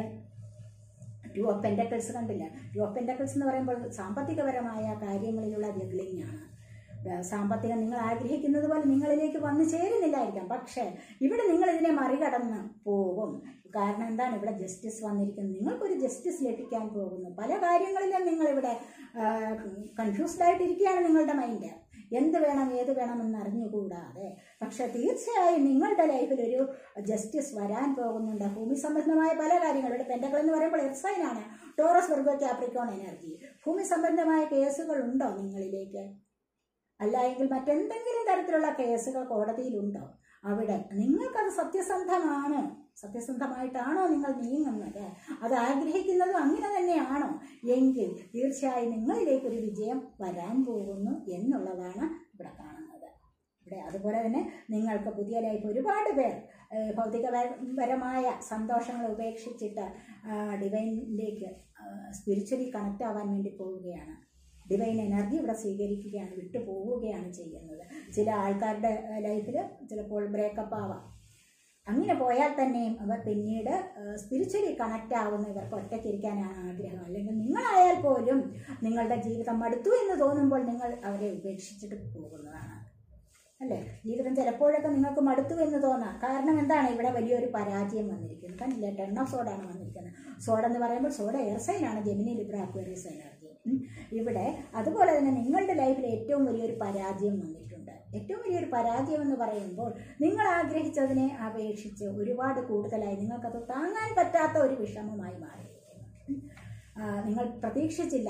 ടു ഓഫ് പെൻഡക്കിൾസ് കണ്ടില്ല ടു ഓഫ് പെൻഡക്കിൾസ് എന്ന് പറയുമ്പോൾ സാമ്പത്തികപരമായ കാര്യങ്ങളിലുള്ള ജഗ്ലിംഗ് ആണ് ഏഹ് സാമ്പത്തികം നിങ്ങൾ ആഗ്രഹിക്കുന്നത് പോലെ നിങ്ങളിലേക്ക് വന്നു ചേരുന്നില്ലായിരിക്കാം പക്ഷേ ഇവിടെ നിങ്ങൾ ഇതിനെ മറികടന്ന് പോകും കാരണം എന്താണ് ഇവിടെ ജസ്റ്റിസ് വന്നിരിക്കുന്നത് നിങ്ങൾക്കൊരു ജസ്റ്റിസ് ലഭിക്കാൻ പോകുന്നു പല കാര്യങ്ങളിലും നിങ്ങളിവിടെ കൺഫ്യൂസ്ഡ് ആയിട്ടിരിക്കുകയാണ് നിങ്ങളുടെ മൈൻഡ് എന്ത് വേണം ഏത് വേണമെന്ന് അറിഞ്ഞുകൂടാതെ പക്ഷെ തീർച്ചയായും നിങ്ങളുടെ ലൈഫിൽ ഒരു ജസ്റ്റിസ് വരാൻ പോകുന്നുണ്ട് ഭൂമി സംബന്ധമായ പല കാര്യങ്ങളും ഇവിടെ പെൻഡകൾ എന്ന് പറയുമ്പോൾ എർസൈനാണ് ടോറസ് വർഗോ ക്യാപ്രിക്കോൺ എനർജി ഭൂമി സംബന്ധമായ കേസുകൾ ഉണ്ടോ നിങ്ങളിലേക്ക് അല്ല എങ്കിൽ മറ്റെന്തെങ്കിലും തരത്തിലുള്ള കേസുകൾ കോടതിയിലുണ്ടോ അവിടെ നിങ്ങൾക്കത് സത്യസന്ധമാണ് സത്യസന്ധമായിട്ടാണോ നിങ്ങൾ നീങ്ങുന്നത് അത് ആഗ്രഹിക്കുന്നതും അങ്ങനെ തന്നെയാണോ എങ്കിൽ തീർച്ചയായും നിങ്ങളിലേക്ക് ഒരു വിജയം വരാൻ പോകുന്നു എന്നുള്ളതാണ് ഇവിടെ കാണുന്നത് ഇവിടെ അതുപോലെ തന്നെ നിങ്ങൾക്ക് പുതിയ ലൈഫ് ഒരുപാട് പേർ ഏഹ്, ഭൗതികപരമായ സന്തോഷങ്ങൾ ഉപേക്ഷിച്ചിട്ട് ഡിവൈനിലേക്ക് സ്പിരിച്വലി കണക്റ്റ് ആവാൻ വേണ്ടി പോവുകയാണ് ഡിവൈൻ എനർജി ഇവിടെ സ്വീകരിക്കുകയാണ് വിട്ടു പോവുകയാണ് ചെയ്യുന്നത് ചില ആൾക്കാരുടെ ലൈഫിൽ ചിലപ്പോൾ ബ്രേക്കപ്പ് ആവാം അങ്ങനെ പോയാൽ തന്നെയും അവർ പിന്നീട് സ്പിരിച്വലി കണക്റ്റ് ആവുന്ന ഇവർക്ക് ഒറ്റയ്ക്കിരിക്കാനാണ് ആഗ്രഹം അല്ലെങ്കിൽ നിങ്ങളായാൽ പോലും നിങ്ങളുടെ ജീവിതം മടുത്തു എന്ന് തോന്നുമ്പോൾ നിങ്ങൾ അവരെ ഉപേക്ഷിച്ചിട്ട് പോകുന്നതാണ് അല്ലേ ജീവിതം ചിലപ്പോഴൊക്കെ നിങ്ങൾക്ക് മടുത്തു എന്ന് തോന്നാം കാരണം എന്താണ് ഇവിടെ വലിയൊരു പരാജയം വന്നിരിക്കുന്നത് കണ്ടില്ലേ ടെൺ ഓഫ് സോഡാണ് വന്നിരിക്കുന്നത് സോഡ എന്ന് പറയുമ്പോൾ സോഡ എയർസൈനാണ് ജെമിനി ലിബ്ര അക്വേറിയസ് എനർജി ഉം. ഇവിടെ അതുപോലെ തന്നെ നിങ്ങളുടെ ലൈഫിൽ ഏറ്റവും വലിയൊരു പരാജയം വന്നിട്ടുണ്ട് ഏറ്റവും വലിയൊരു പരാജയം എന്ന് പറയുമ്പോൾ നിങ്ങൾ ആഗ്രഹിച്ചതിനെ അപേക്ഷിച്ച് ഒരുപാട് കൂടുതലായി നിങ്ങൾക്കത് താങ്ങാൻ പറ്റാത്ത ഒരു വിഷമമായി മാറിയിരിക്കുന്നു ഉം. ആ, നിങ്ങൾ പ്രതീക്ഷിച്ചില്ല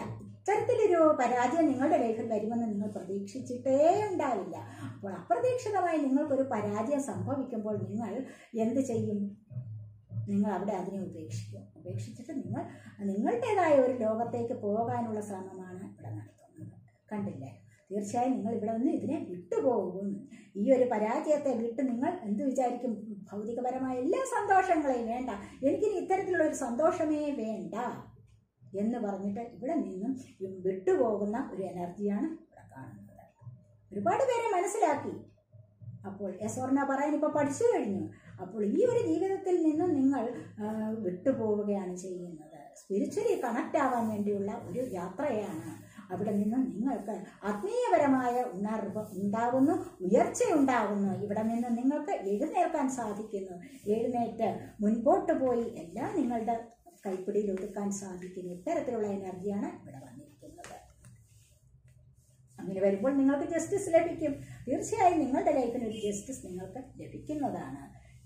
ഇത്തരത്തിലൊരു പരാജയം നിങ്ങളുടെ ലൈഫിൽ വരുമെന്ന് നിങ്ങൾ പ്രതീക്ഷിച്ചിട്ടേ ഉണ്ടാവില്ല അപ്പോൾ അപ്രതീക്ഷിതമായി നിങ്ങൾക്കൊരു പരാജയം സംഭവിക്കുമ്പോൾ നിങ്ങൾ എന്ത് ചെയ്യും നിങ്ങൾ അവിടെ അതിനെ ഉപേക്ഷിക്കും ഉപേക്ഷിച്ചിട്ട് നിങ്ങൾ നിങ്ങളുടേതായ ഒരു ലോകത്തേക്ക് പോകാനുള്ള ശ്രമമാണ് ഇവിടെ നടത്തുന്നത് കണ്ടില്ലേ തീർച്ചയായും നിങ്ങൾ ഇവിടെ നിന്ന് ഇതിനെ വിട്ടുപോകും ഈ ഒരു പരാജയത്തെ വിട്ട് നിങ്ങൾ എന്ത് വിചാരിക്കും ഭൗതികപരമായ എല്ലാ സന്തോഷങ്ങളെയും വേണ്ട എനിക്കിനി ഇത്തരത്തിലുള്ള ഒരു സന്തോഷമേ വേണ്ട എന്ന് പറഞ്ഞിട്ട് ഇവിടെ നിന്നും വിട്ടുപോകുന്ന ഒരു എനർജിയാണ് ഇവിടെ കാണുന്നത് ഒരുപാട് പേരെ മനസ്സിലാക്കി അപ്പോൾ യസോർണ പറയാൻ ഇപ്പോൾ പഠിച്ചു കഴിഞ്ഞു അപ്പോൾ ഈ ഒരു ജീവിതത്തിൽ നിന്നും നിങ്ങൾ ആ, വിട്ടുപോവുകയാണ് ചെയ്യുന്നത് സ്പിരിച്വലി കണക്റ്റ് ആവാൻ വേണ്ടിയുള്ള ഒരു യാത്രയാണ് അവിടെ നിന്നും നിങ്ങൾക്ക് ആത്മീയപരമായ ഉണർവ് ഉണ്ടാകുന്നു ഉയർച്ച ഉണ്ടാകുന്നു ഇവിടെ നിന്ന് നിങ്ങൾക്ക് എഴുന്നേൽക്കാൻ സാധിക്കുന്നു എഴുന്നേറ്റ് മുൻപോട്ട് പോയി എല്ലാം നിങ്ങളുടെ കൈപ്പിടിയിൽ ഒതുക്കാൻ സാധിക്കുന്നു ഇത്തരത്തിലുള്ള എനർജിയാണ് ഇവിടെ വന്നിരിക്കുന്നത് അങ്ങനെ വരുമ്പോൾ നിങ്ങൾക്ക് ജസ്റ്റിസ് ലഭിക്കും തീർച്ചയായും നിങ്ങളുടെ ലൈഫിന് ഒരു ജസ്റ്റിസ് നിങ്ങൾക്ക് ലഭിക്കുന്നതാണ്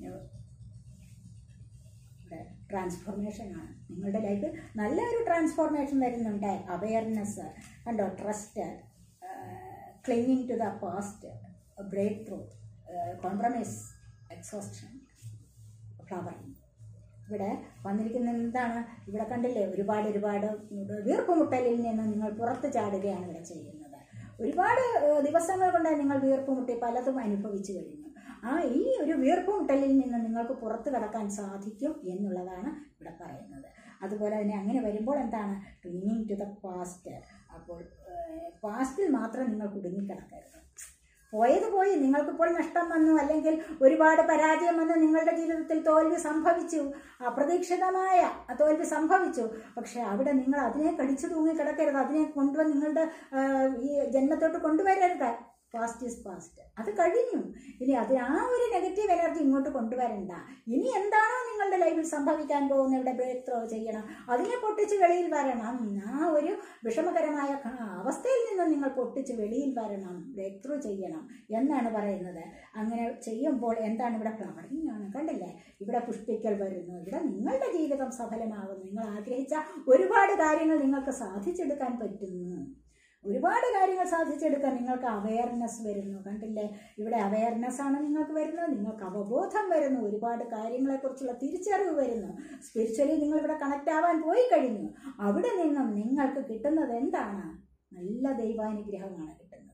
ട്രാൻസ്ഫോർമേഷൻ ആണ് നിങ്ങളുടെ ലൈഫിൽ നല്ലൊരു ട്രാൻസ്ഫോർമേഷൻ വരുന്നുണ്ട് അവയർനെസ് കണ്ടോ trust clinging to the past break through compromise exhaustion flowering ഇവിടെ വന്നിരിക്കുന്ന എന്താണ് ഇവിടെ കണ്ടില്ലേ ഒരുപാട് ഒരുപാട് വീർപ്പുമുട്ടലിൽ നിന്ന് നിങ്ങൾ പുറത്ത് ചാടുകയാണ് ഇവിടെ ചെയ്യുന്നത് ഒരുപാട് ഏഹ്, ദിവസങ്ങൾ കൊണ്ട് നിങ്ങൾ വീർപ്പുമുട്ടി പലതും അനുഭവിച്ചു കഴിഞ്ഞു ആ ഈ ഒരു വീർപ്പുമുട്ടലിൽ നിന്ന് നിങ്ങൾക്ക് പുറത്ത് കടക്കാൻ സാധിക്കും എന്നുള്ളതാണ് ഇവിടെ പറയുന്നത് അതുപോലെ തന്നെ അങ്ങനെ വരുമ്പോൾ എന്താണ് ക്ലീനിങ് ടു ദ പാസ്റ്റ് അപ്പോൾ പാസ്റ്റിൽ മാത്രം നിങ്ങൾ കുടുങ്ങിക്കിടക്കരുത് പോയത് പോയി നിങ്ങൾക്കിപ്പോൾ നഷ്ടം വന്നു അല്ലെങ്കിൽ ഒരുപാട് പരാജയം വന്നു നിങ്ങളുടെ ജീവിതത്തിൽ തോൽവി സംഭവിച്ചു അപ്രതീക്ഷിതമായ തോൽവി സംഭവിച്ചു പക്ഷെ അവിടെ നിങ്ങൾ അതിനെ കടിച്ചു തൂങ്ങി കിടക്കരുത് അതിനെ കൊണ്ടുവന്ന് നിങ്ങളുടെ ആ, ഈ ജന്മത്തോട്ട് കൊണ്ടുവരരുത് പാസ്റ്റ് ഈസ് പാസ്റ്റ് അത് കഴിഞ്ഞു ഇനി അത് ആ ഒരു നെഗറ്റീവ് എനർജി ഇങ്ങോട്ട് കൊണ്ടുവരണ്ട ഇനി എന്താണോ നിങ്ങളുടെ ലൈഫിൽ സംഭവിക്കാൻ പോകുന്ന ഇവിടെ ബ്രേക്ക് ത്രോ ചെയ്യണം അതിനെ പൊട്ടിച്ച് വെളിയിൽ വരണം ആ ഒരു വിഷമകരമായ ക- അവസ്ഥയിൽ നിന്ന് നിങ്ങൾ പൊട്ടിച്ച് വെളിയിൽ വരണം ബ്രേക്ക് ത്രൂ ചെയ്യണം എന്നാണ് പറയുന്നത് അങ്ങനെ ചെയ്യുമ്പോൾ എന്താണ് ഇവിടെ ഫ്ലവറിങ് ആണ് കണ്ടില്ലേ ഇവിടെ പുഷ്പിക്കൽ വരുന്നു ഇവിടെ നിങ്ങളുടെ ജീവിതം സഫലമാകുന്നു നിങ്ങൾ ആഗ്രഹിച്ച ഒരുപാട് കാര്യങ്ങൾ നിങ്ങൾക്ക് സാധിച്ചെടുക്കാൻ പറ്റുന്നു ഒരുപാട് കാര്യങ്ങൾ സാധിച്ചെടുക്കാൻ നിങ്ങൾക്ക് അവയർനെസ് വരുന്നു കണ്ടില്ലേ ഇവിടെ അവയർനെസ് ആണ് നിങ്ങൾക്ക് വരുന്നത് നിങ്ങൾക്ക് അവബോധം വരുന്നു ഒരുപാട് കാര്യങ്ങളെക്കുറിച്ചുള്ള തിരിച്ചറിവ് വരുന്നു സ്പിരിച്വലി നിങ്ങൾ ഇവിടെ കണക്റ്റ് ആവാൻ പോയി കഴിഞ്ഞു അവിടെ നിന്നും നിങ്ങൾക്ക് കിട്ടുന്നത് എന്താണ് നല്ല ദൈവാനുഗ്രഹമാണ് കിട്ടുന്നത്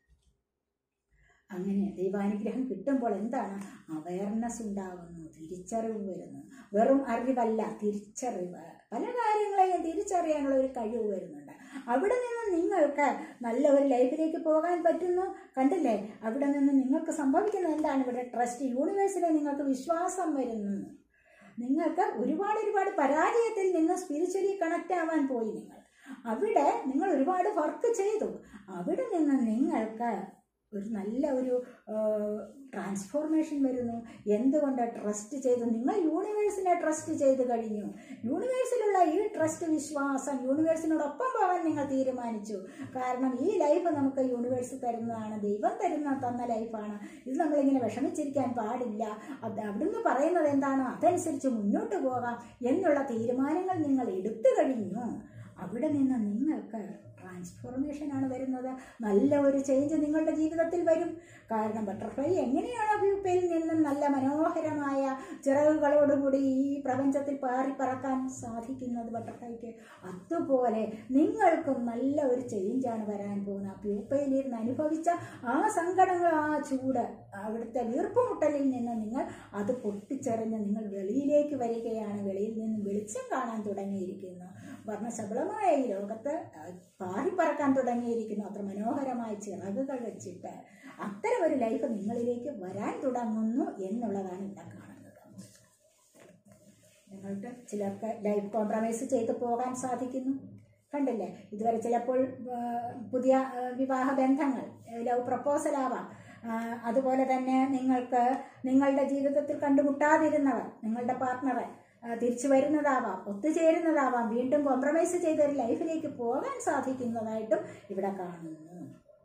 അങ്ങനെ ദൈവാനുഗ്രഹം കിട്ടുമ്പോൾ എന്താണ് അവയർനെസ് ഉണ്ടാകുന്നു തിരിച്ചറിവ് വരുന്നു വെറും അറിവല്ല തിരിച്ചറിവ് പല കാര്യങ്ങളെയും തിരിച്ചറിയാനുള്ള ഒരു കഴിവ് വരുന്നുണ്ട് അവിടെ നിന്ന് നിങ്ങൾക്ക് നല്ല ഒരു ലൈഫിലേക്ക് പോകാൻ പറ്റുന്നു കണ്ടില്ലേ അവിടെ നിന്ന് നിങ്ങൾക്ക് സംഭവിക്കുന്നത് എന്താണ് ഇവിടെ ട്രസ്റ്റ് യൂണിവേഴ്സിനെ നിങ്ങൾക്ക് വിശ്വാസം വരുന്നു നിങ്ങൾക്ക് ഒരുപാട് ഒരുപാട് പരാജയത്തിൽ നിന്ന് സ്പിരിച്വലി കണക്റ്റ് ആവാൻ പോയി നിങ്ങൾ അവിടെ നിങ്ങൾ ഒരുപാട് വർക്ക് ചെയ്തു അവിടെ നിന്ന് നിങ്ങൾക്ക് ഒരു നല്ല ഒരു ട്രാൻസ്ഫോർമേഷൻ വരുന്നു എന്തുകൊണ്ട് ട്രസ്റ്റ് ചെയ്തു നിങ്ങൾ യൂണിവേഴ്സിനെ ട്രസ്റ്റ് ചെയ്ത് കഴിഞ്ഞു യൂണിവേഴ്സിലുള്ള ഈ ട്രസ്റ്റ് വിശ്വാസം യൂണിവേഴ്സിനോടൊപ്പം പോകാൻ നിങ്ങൾ തീരുമാനിച്ചു കാരണം ഈ ലൈഫ് നമുക്ക് യൂണിവേഴ്സ് തരുന്നതാണ് ദൈവം തരുന്ന തന്ന ലൈഫാണ് ഇത് നമ്മളിങ്ങനെ വിഷമിച്ചിരിക്കാൻ പാടില്ല അത് അവിടുന്ന് പറയുന്നത് എന്താണോ അതനുസരിച്ച് മുന്നോട്ട് പോകാം എന്നുള്ള തീരുമാനങ്ങൾ നിങ്ങൾ എടുത്തു കഴിഞ്ഞു അവിടെ നിന്ന് നിങ്ങൾക്ക് ട്രാൻസ്ഫോർമേഷൻ ആണ് വരുന്നത് നല്ല ഒരു ചേഞ്ച് നിങ്ങളുടെ ജീവിതത്തിൽ വരും കാരണം ബട്ടർഫ്ലൈ എങ്ങനെയാണോ പ്യൂപ്പയിൽ നിന്നും നല്ല മനോഹരമായ ചിറകുകളോടുകൂടി ഈ പ്രപഞ്ചത്തിൽ പാറി പറക്കാൻ സാധിക്കുന്നത് ബട്ടർഫ്ലൈക്ക് അതുപോലെ നിങ്ങൾക്കും നല്ല ഒരു ചേഞ്ചാണ് വരാൻ പോകുന്നത് ആ പ്യൂപ്പയിലിരുന്ന് അനുഭവിച്ച ആ സങ്കടങ്ങൾ ആ ചൂട് അവിടുത്തെ വീർപ്പുമുട്ടലിൽ നിന്ന് നിങ്ങൾ അത് പൊട്ടിച്ചെറിഞ്ഞ് നിങ്ങൾ വെളിയിലേക്ക് വരികയാണ് വെളിയിൽ നിന്ന് വെളിച്ചം കാണാൻ തുടങ്ങിയിരിക്കുന്നു വർണ്ണശബളമായ ഈ ലോകത്ത് പാറിപ്പറക്കാൻ തുടങ്ങിയിരിക്കുന്നു അത്ര മനോഹരമായ ചിറകുകൾ വെച്ചിട്ട് അത്തരം ഒരു ലൈഫ് നിങ്ങളിലേക്ക് വരാൻ തുടങ്ങുന്നു എന്നുള്ളതാണ് ഇവിടെ കാണുന്നത് നിങ്ങൾക്ക് ചിലർക്ക് ലൈഫ് കോംപ്രമൈസ് ചെയ്ത് പോകാൻ സാധിക്കുന്നു കണ്ടില്ലേ ഇതുവരെ ചിലപ്പോൾ ആ, പുതിയ ആ, വിവാഹ ബന്ധങ്ങൾ ലവ് പ്രപ്പോസൽ ആവാം ആ, അതുപോലെ തന്നെ നിങ്ങൾക്ക് നിങ്ങളുടെ ജീവിതത്തിൽ കണ്ടുമുട്ടാതിരുന്നവർ നിങ്ങളുടെ പാർട്ട്ണറെ തിരിച്ചു വരുന്നതാവാം ഒത്തുചേരുന്നതാവാം വീണ്ടും കോംപ്രമൈസ് ചെയ്ത ഒരു ലൈഫിലേക്ക് പോകാൻ സാധിക്കുന്നതായിട്ടും ഇവിടെ കാണുന്നു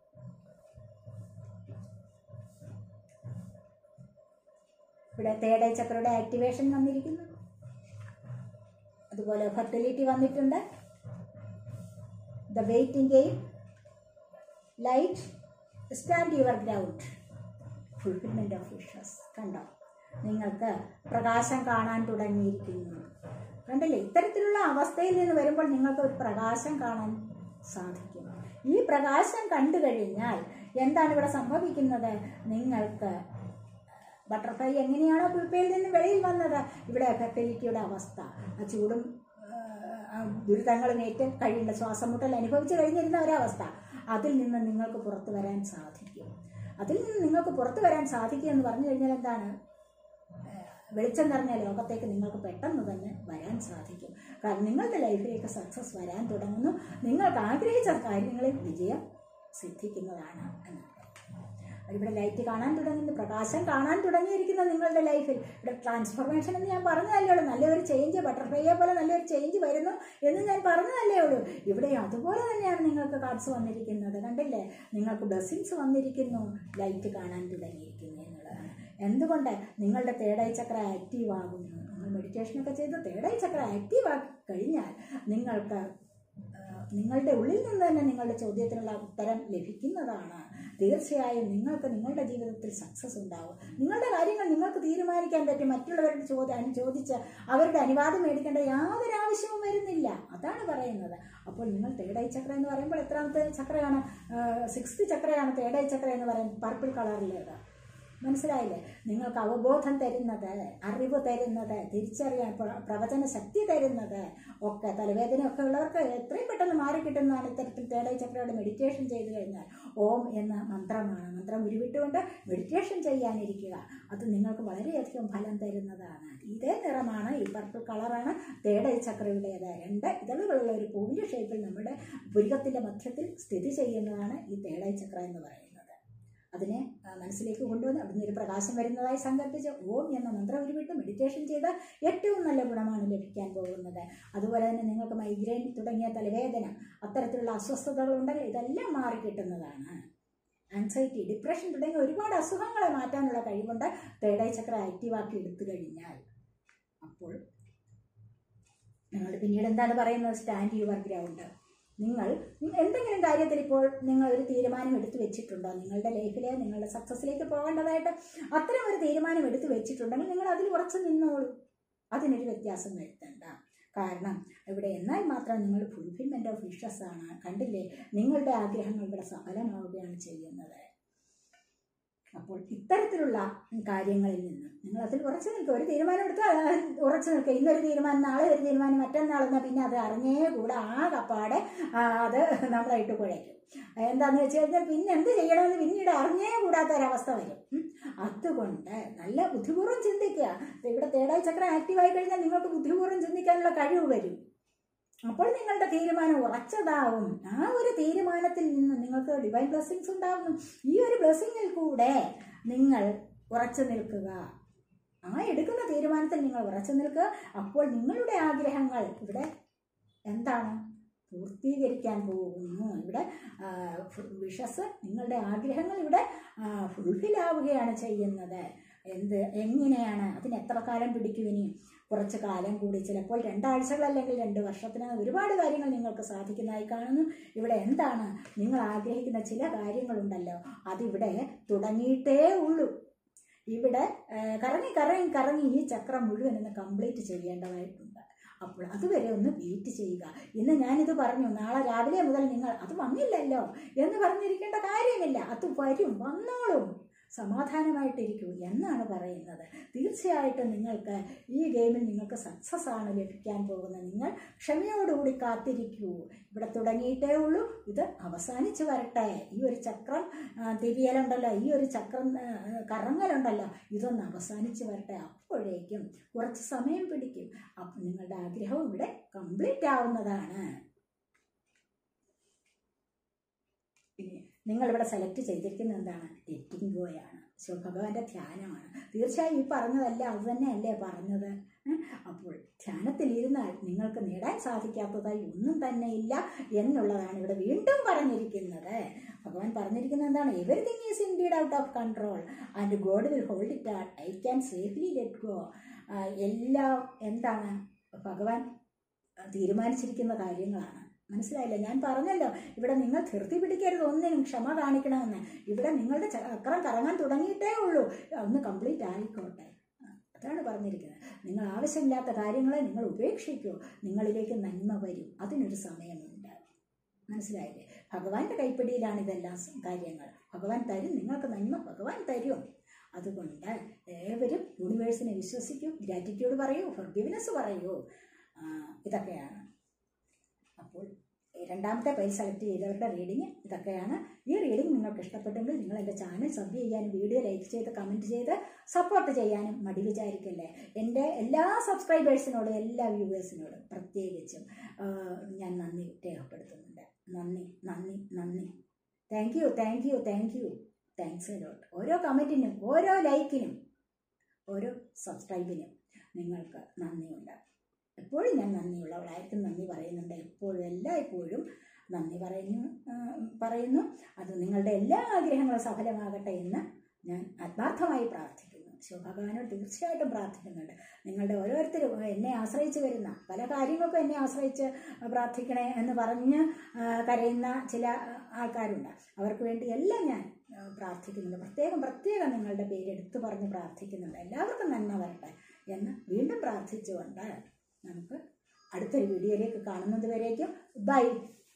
ഇവിടെ തേട ചക്രയുടെ ആക്ടിവേഷൻ വന്നിരിക്കുന്നു അതുപോലെ ഫെർട്ടിലിറ്റി വന്നിട്ടുണ്ട് the waiting game light stand your ground fulfilment of wishes കണ്ടോ നിങ്ങൾക്ക് പ്രകാശം കാണാൻ തുടങ്ങിയിരിക്കുന്നു കണ്ടില്ലേ ഇത്തരത്തിലുള്ള അവസ്ഥയിൽ നിന്ന് വരുമ്പോൾ നിങ്ങൾക്ക് ഒരു പ്രകാശം കാണാൻ സാധിക്കും ഈ പ്രകാശം കണ്ടു കഴിഞ്ഞാൽ എന്താണ് ഇവിടെ സംഭവിക്കുന്നത് നിങ്ങൾക്ക് ബട്ടർഫ്ലൈ എങ്ങനെയാണോ പുൽപ്പയിൽ നിന്ന് വെളിയിൽ വന്നത് ഇവിടെ ഫെർട്ടിലിറ്റിയുടെ അവസ്ഥ ആ ചൂടും ആ, ദുരിതങ്ങളും ഏറ്റ് കഴിയേണ്ട ശ്വാസം മുട്ടൽ അനുഭവിച്ച് കഴിഞ്ഞിരുന്ന ഒരവസ്ഥ അതിൽ നിന്ന് നിങ്ങൾക്ക് പുറത്തു വരാൻ സാധിക്കും അതിൽ നിന്ന് നിങ്ങൾക്ക് പുറത്തു വരാൻ സാധിക്കും എന്ന് പറഞ്ഞു കഴിഞ്ഞാൽ എന്താണ് ഏഹ് വെളിച്ചം നിറഞ്ഞ ലോകത്തേക്ക് നിങ്ങൾക്ക് പെട്ടെന്ന് തന്നെ വരാൻ സാധിക്കും കാരണം നിങ്ങളുടെ ലൈഫിലേക്ക് സക്സസ് വരാൻ തുടങ്ങുന്നു നിങ്ങൾക്ക് ആഗ്രഹിച്ച കാര്യങ്ങളിൽ വിജയം സിദ്ധിക്കുന്നതാണ് എന്നാണ് ഇവിടെ ലൈറ്റ് കാണാൻ തുടങ്ങുന്നു പ്രകാശം കാണാൻ തുടങ്ങിയിരിക്കുന്ന നിങ്ങളുടെ ലൈഫിൽ ഇവിടെ ട്രാൻസ്ഫോർമേഷൻ എന്ന് ഞാൻ പറഞ്ഞതല്ലേ ഉള്ളൂ നല്ലൊരു ചേഞ്ച് ബട്ടർഫ്ലൈയെ പോലെ നല്ലൊരു ചേഞ്ച് വരുന്നു എന്ന് ഞാൻ പറഞ്ഞതല്ലേ ഉള്ളൂ ഇവിടെ അതുപോലെ തന്നെയാണ് നിങ്ങൾക്ക് കാർഡ്സ് വന്നിരിക്കുന്നത് കണ്ടില്ലേ നിങ്ങൾക്ക് ബ്ലെസ്സിങ്സ് വന്നിരിക്കുന്നു ലൈറ്റ് കാണാൻ തുടങ്ങിയിരിക്കുന്നു എന്നുള്ളതാണ് എന്തുകൊണ്ട് നിങ്ങളുടെ തേടൈ ചക്ര ആക്റ്റീവ് ആകുന്നു നിങ്ങൾ മെഡിറ്റേഷനൊക്കെ ചെയ്ത് തേടൈ ചക്ര ആക്റ്റീവ് ആക്കി കഴിഞ്ഞാൽ നിങ്ങൾക്ക് ആ, നിങ്ങളുടെ ഉള്ളിൽ നിന്ന് തന്നെ നിങ്ങളുടെ ചോദ്യത്തിനുള്ള ഉത്തരം ലഭിക്കുന്നതാണ് തീർച്ചയായും നിങ്ങൾക്ക് നിങ്ങളുടെ ജീവിതത്തിൽ സക്സസ് ഉണ്ടാവും നിങ്ങളുടെ കാര്യങ്ങൾ നിങ്ങൾക്ക് തീരുമാനിക്കാൻ പറ്റും മറ്റുള്ളവരുടെ ചോദ്യം ചോദിച്ച് അവരുടെ അനുവാദം മേടിക്കേണ്ട യാതൊരു ആവശ്യവും വരുന്നില്ല അതാണ് പറയുന്നത് അപ്പോൾ നിങ്ങൾ തേടൈ ചക്ര എന്ന് പറയുമ്പോൾ എത്രാമത്തെ ചക്രയാണ് സിക്സ്ത് ചക്രയാണ് തേടൈ ചക്ര എന്ന് പറയുന്നത് പർപ്പിൾ കളറിലേത് മനസ്സിലായില്ലേ നിങ്ങൾക്ക് അവബോധം തരുന്നത് അറിവ് തരുന്നത് തിരിച്ചറിയാൻ പ്ര- പ്രവചന ശക്തി തരുന്നത് ഒക്കെ തലവേദനയൊക്കെ ഉള്ളവർക്ക് എത്രയും പെട്ടെന്ന് മാറി കിട്ടുന്നതാണ് ഇത്തരത്തിൽ തേടൈ ചക്രയുടെ മെഡിറ്റേഷൻ ചെയ്തു കഴിഞ്ഞാൽ ഓം എന്ന മന്ത്രമാണ് മന്ത്രം ഉരുവിട്ടുകൊണ്ട് മെഡിറ്റേഷൻ ചെയ്യാനിരിക്കുക അത് നിങ്ങൾക്ക് വളരെയധികം ഫലം തരുന്നതാണ് ഇതേ നിറമാണ് ഈ പർപ്പിൾ കളറാണ് തേടൈ ചക്രയുടേത് രണ്ട് ഇതളുകളുള്ള ഒരു പൂവിൻ്റെ ഷേപ്പിൽ നമ്മുടെ പുരികത്തിൻ്റെ മധ്യത്തിൽ സ്ഥിതി ചെയ്യുന്നതാണ് ഈ തേടൈ ചക്ര എന്ന് പറയുന്നത് അതിനെ ആ, മനസ്സിലേക്ക് കൊണ്ടുവന്ന് അവിടുന്ന് ഒരു പ്രകാശം വരുന്നതായി സങ്കല്പിച്ച് ഓം എന്ന മന്ത്രം ഉരുവിട്ട് മെഡിറ്റേഷൻ ചെയ്താൽ ഏറ്റവും നല്ല ഗുണമാണ് ലഭിക്കാൻ പോകുന്നത് അതുപോലെ തന്നെ നിങ്ങൾക്ക് മൈഗ്രെയിൻ തുടങ്ങിയ തലവേദന അത്തരത്തിലുള്ള അസ്വസ്ഥതകൾ ഉണ്ടെങ്കിൽ ഇതെല്ലാം മാറി കിട്ടുന്നതാണ് ആൻസൈറ്റി ഡിപ്രഷൻ തുടങ്ങിയ ഒരുപാട് അസുഖങ്ങളെ മാറ്റാനുള്ള കഴിവുണ്ട് തേടൈ ചക്ര ആക്റ്റീവാക്കി എടുത്തു കഴിഞ്ഞാൽ അപ്പോൾ നിങ്ങൾ പിന്നീട് എന്താണ് പറയുന്നത് സ്റ്റാൻഡ് യുവർ ഗ്രൗണ്ട് നിങ്ങൾ എന്തെങ്കിലും കാര്യത്തിൽ ഇപ്പോൾ നിങ്ങൾ ഒരു തീരുമാനം എടുത്തു വെച്ചിട്ടുണ്ടോ നിങ്ങളുടെ ലൈഫിലെ നിങ്ങളുടെ സക്സസ്സിലേക്ക് പോകേണ്ടതായിട്ട് അത്തരം ഒരു തീരുമാനം എടുത്തു വെച്ചിട്ടുണ്ടെങ്കിൽ നിങ്ങൾ അതിൽ ഉറച്ചു നിന്നോളൂ അതിനൊരു വ്യത്യാസം വരുത്തണ്ട കാരണം ഇവിടെ എന്നാൽ മാത്രം നിങ്ങൾ ഫുൾഫിൽമെൻ്റ് ഓഫ് വിഷസ് ആണ് കണ്ടില്ലേ നിങ്ങളുടെ ആഗ്രഹങ്ങൾ ഇവിടെ സഫലമാവുകയാണ് ചെയ്യുന്നത് അപ്പോൾ ഇത്തരത്തിലുള്ള കാര്യങ്ങളിൽ നിന്ന് നിങ്ങൾ അതിൽ ഉറച്ചു നിൽക്കുക ഒരു തീരുമാനം എടുത്താൽ അതിൽ ഉറച്ചു നിൽക്കുക ഇന്നൊരു തീരുമാനം നാളെ ഒരു തീരുമാനം മറ്റന്നാളെന്നാൽ പിന്നെ അത് അറിഞ്ഞേ കൂടെ ആ കപ്പാടെ ആ, അത് നമ്മളായിട്ട് കുഴയ്ക്കും എന്താണെന്ന് വെച്ച് കഴിഞ്ഞാൽ പിന്നെ എന്ത് ചെയ്യണമെന്ന് പിന്നീട് അറിഞ്ഞേ കൂടാത്ത ഒരവസ്ഥ വരും ഉം. അതുകൊണ്ട് നല്ല ബുദ്ധിപൂർവ്വം ചിന്തിക്കുക ഇവിടെ തേടായി ചക്രം ആക്റ്റീവായി കഴിഞ്ഞാൽ നിങ്ങൾക്ക് ബുദ്ധിപൂർവ്വം ചിന്തിക്കാനുള്ള കഴിവ് വരും അപ്പോൾ നിങ്ങളുടെ തീരുമാനം ഉറച്ചതാവും ആ ഒരു തീരുമാനത്തിൽ നിന്ന് നിങ്ങൾക്ക് ഡിവൈൻ ബ്ലെസ്സിങ്സ് ഉണ്ടാകുന്നു ഈ ഒരു ബ്ലെസ്സിങ്ങിൽ കൂടെ നിങ്ങൾ ഉറച്ചു നിൽക്കുക ആ എടുക്കുന്ന തീരുമാനത്തിൽ നിങ്ങൾ ഉറച്ചു നിൽക്കുക അപ്പോൾ നിങ്ങളുടെ ആഗ്രഹങ്ങൾ ഇവിടെ എന്താണ് പൂർത്തീകരിക്കാൻ പോകുന്നു ഇവിടെ വിഷസ് നിങ്ങളുടെ ആഗ്രഹങ്ങൾ ഇവിടെ ഫുൾഫിൽ ആവുകയാണ് ചെയ്യുന്നത് എന്ത് എങ്ങനെയാണ് അതിന് എത്ര കാലം പിടിക്കും ഇനി കുറച്ച് കാലം കൂടി ചിലപ്പോൾ രണ്ടാഴ്ചകൾ അല്ലെങ്കിൽ രണ്ട് വർഷത്തിന് ഒരുപാട് കാര്യങ്ങൾ നിങ്ങൾക്ക് സാധിക്കുന്നതായി കാണുന്നു ഇവിടെ എന്താണ് നിങ്ങൾ ആഗ്രഹിക്കുന്ന ചില കാര്യങ്ങളുണ്ടല്ലോ അതിവിടെ തുടങ്ങിയിട്ടേ ഉള്ളൂ ഇവിടെ ആ, കറങ്ങി കറങ്ങി കറങ്ങി ഈ ചക്രം മുഴുവൻ ഒന്ന് കംപ്ലീറ്റ് ചെയ്യേണ്ടതായിട്ടുണ്ട് അപ്പോൾ അതുവരെ ഒന്ന് വെയിറ്റ് ചെയ്യുക ഇന്ന് ഞാനിത് പറഞ്ഞു നാളെ രാവിലെ മുതൽ നിങ്ങൾ അത് വന്നില്ലല്ലോ എന്ന് പറഞ്ഞിരിക്കേണ്ട കാര്യമില്ല അത് വരും വന്നോളും സമാധാനമായിട്ടിരിക്കൂ എന്നാണ് പറയുന്നത് തീർച്ചയായിട്ടും നിങ്ങൾക്ക് ഈ ഗെയിമിൽ നിങ്ങൾക്ക് സക്സസ് ആണ് ലഭിക്കാൻ പോകുന്നത് നിങ്ങൾ ക്ഷമയോടുകൂടി കാത്തിരിക്കൂ ഇവിടെ തുടങ്ങിയിട്ടേ ഉള്ളൂ ഇത് അവസാനിച്ചു വരട്ടെ ഈ ഒരു ചക്രം ആ, തിരിയലുണ്ടല്ലോ ഈ ഒരു ചക്രം ആ, കറങ്ങലുണ്ടല്ലോ ഇതൊന്ന് അവസാനിച്ചു വരട്ടെ അപ്പോഴേക്കും കുറച്ച് സമയം പിടിക്കും അപ്പം നിങ്ങളുടെ ആഗ്രഹം ഇവിടെ കംപ്ലീറ്റ് ആവുന്നതാണ് ഇനി നിങ്ങളിവിടെ സെലക്ട് ചെയ്തിരിക്കുന്നത് എന്താണ് ലെറ്റിംഗ് ഗോയാണ് ശിവഭഗവാന്റെ ധ്യാനമാണ് തീർച്ചയായും ഈ പറഞ്ഞതല്ല അത് തന്നെയല്ലേ പറഞ്ഞത് ഏ? അപ്പോൾ ധ്യാനത്തിലിരുന്നാൽ നിങ്ങൾക്ക് നേടാൻ സാധിക്കാത്തതായി ഒന്നും തന്നെ ഇല്ല എന്നുള്ളതാണ് ഇവിടെ വീണ്ടും പറഞ്ഞിരിക്കുന്നത് ഭഗവാൻ പറഞ്ഞിരിക്കുന്നത് എന്താണ് everything is indeed out of control and God will hold it I can safely let go എല്ലാം എന്താണ് ഭഗവാൻ തീരുമാനിച്ചിരിക്കുന്ന കാര്യങ്ങളാണ് മനസ്സിലായില്ലേ ഞാൻ പറഞ്ഞല്ലോ ഇവിടെ നിങ്ങൾ ധൃതി പിടിക്കരുത് ഒന്നിനും ക്ഷമ കാണിക്കണമെന്ന് ഇവിടെ നിങ്ങളുടെ ചക്രം കറങ്ങാൻ തുടങ്ങിയിട്ടേ ഉള്ളൂ ഒന്ന് കംപ്ലീറ്റ് ആയിക്കോട്ടെ അതാണ് പറഞ്ഞിരിക്കുന്നത് നിങ്ങൾ ആവശ്യമില്ലാത്ത കാര്യങ്ങളെ നിങ്ങൾ ഉപേക്ഷിക്കൂ നിങ്ങളിലേക്ക് നന്മ വരും അതിനൊരു സമയമുണ്ട് മനസ്സിലായില്ലേ ഭഗവാന്റെ കൈപ്പിടിയിലാണ് ഇതെല്ലാം സ് കാര്യങ്ങൾ ഭഗവാൻ തരും നിങ്ങൾക്ക് നന്മ ഭഗവാൻ തരും അതുകൊണ്ട് ഏവരും യൂണിവേഴ്സിനെ വിശ്വസിക്കൂ ഗ്രാറ്റിറ്റ്യൂഡ് പറയൂ ഫർഗിവ്നെസ് പറയൂ ആ, ഇതൊക്കെയാണ് അപ്പോൾ ഈ രണ്ടാമത്തെ പേജ് സെലക്ട് ചെയ്തവരുടെ റീഡിങ് ഇതൊക്കെയാണ് ഈ റീഡിംഗ് നിങ്ങൾക്ക് ഇഷ്ടപ്പെട്ടെങ്കിൽ നിങ്ങൾ എൻ്റെ ചാനൽ സബ് ചെയ്യാനും വീഡിയോ ലൈക്ക് ചെയ്ത് കമൻറ്റ് ചെയ്ത് സപ്പോർട്ട് ചെയ്യാനും മടി വിചാരിക്കല്ലേ എൻ്റെ എല്ലാ സബ്സ്ക്രൈബേഴ്സിനോടും എല്ലാ വ്യൂവേഴ്സിനോടും പ്രത്യേകിച്ചും ആ, ഞാൻ നന്ദി രേഖപ്പെടുത്തുന്നുണ്ട് നന്ദി നന്ദി നന്ദി thank you thank you thank you thanks lot ഓരോ കമൻറ്റിനും ഓരോ ലൈക്കിനും ഓരോ സബ്സ്ക്രൈബിനും നിങ്ങൾക്ക് നന്ദിയുണ്ട് എപ്പോഴും ഞാൻ നന്ദിയുള്ളവളായിരിക്കും നന്ദി പറയുന്നുണ്ട് എപ്പോഴും എല്ലായ്പ്പോഴും നന്ദി പറയുന്നു ആ, പറയുന്നു അത് നിങ്ങളുടെ എല്ലാ ആഗ്രഹങ്ങളും സഫലമാകട്ടെ എന്ന് ഞാൻ ആത്മാർത്ഥമായി പ്രാർത്ഥിക്കുന്നു ശിവഭഗവാനോട് തീർച്ചയായിട്ടും പ്രാർത്ഥിക്കുന്നുണ്ട് നിങ്ങളുടെ ഓരോരുത്തരും എന്നെ ആശ്രയിച്ച് വരുന്ന പല കാര്യങ്ങൾക്കും എന്നെ ആശ്രയിച്ച് പ്രാർത്ഥിക്കണേ എന്ന് പറഞ്ഞ് ആ, കരയുന്ന ചില ആൾക്കാരുണ്ട് അവർക്ക് വേണ്ടി എല്ലാം ഞാൻ ആ, പ്രാർത്ഥിക്കുന്നുണ്ട് പ്രത്യേകം പ്രത്യേകം നിങ്ങളുടെ പേര് എടുത്തു പറഞ്ഞ് പ്രാർത്ഥിക്കുന്നുണ്ട് എല്ലാവർക്കും നന്മ വരട്ടെ എന്ന് വീണ്ടും പ്രാർത്ഥിച്ചുകൊണ്ട് നമുക്ക് അടുത്തൊരു വീഡിയോയിലേക്ക് കാണുന്നത് വരേക്കും ബൈ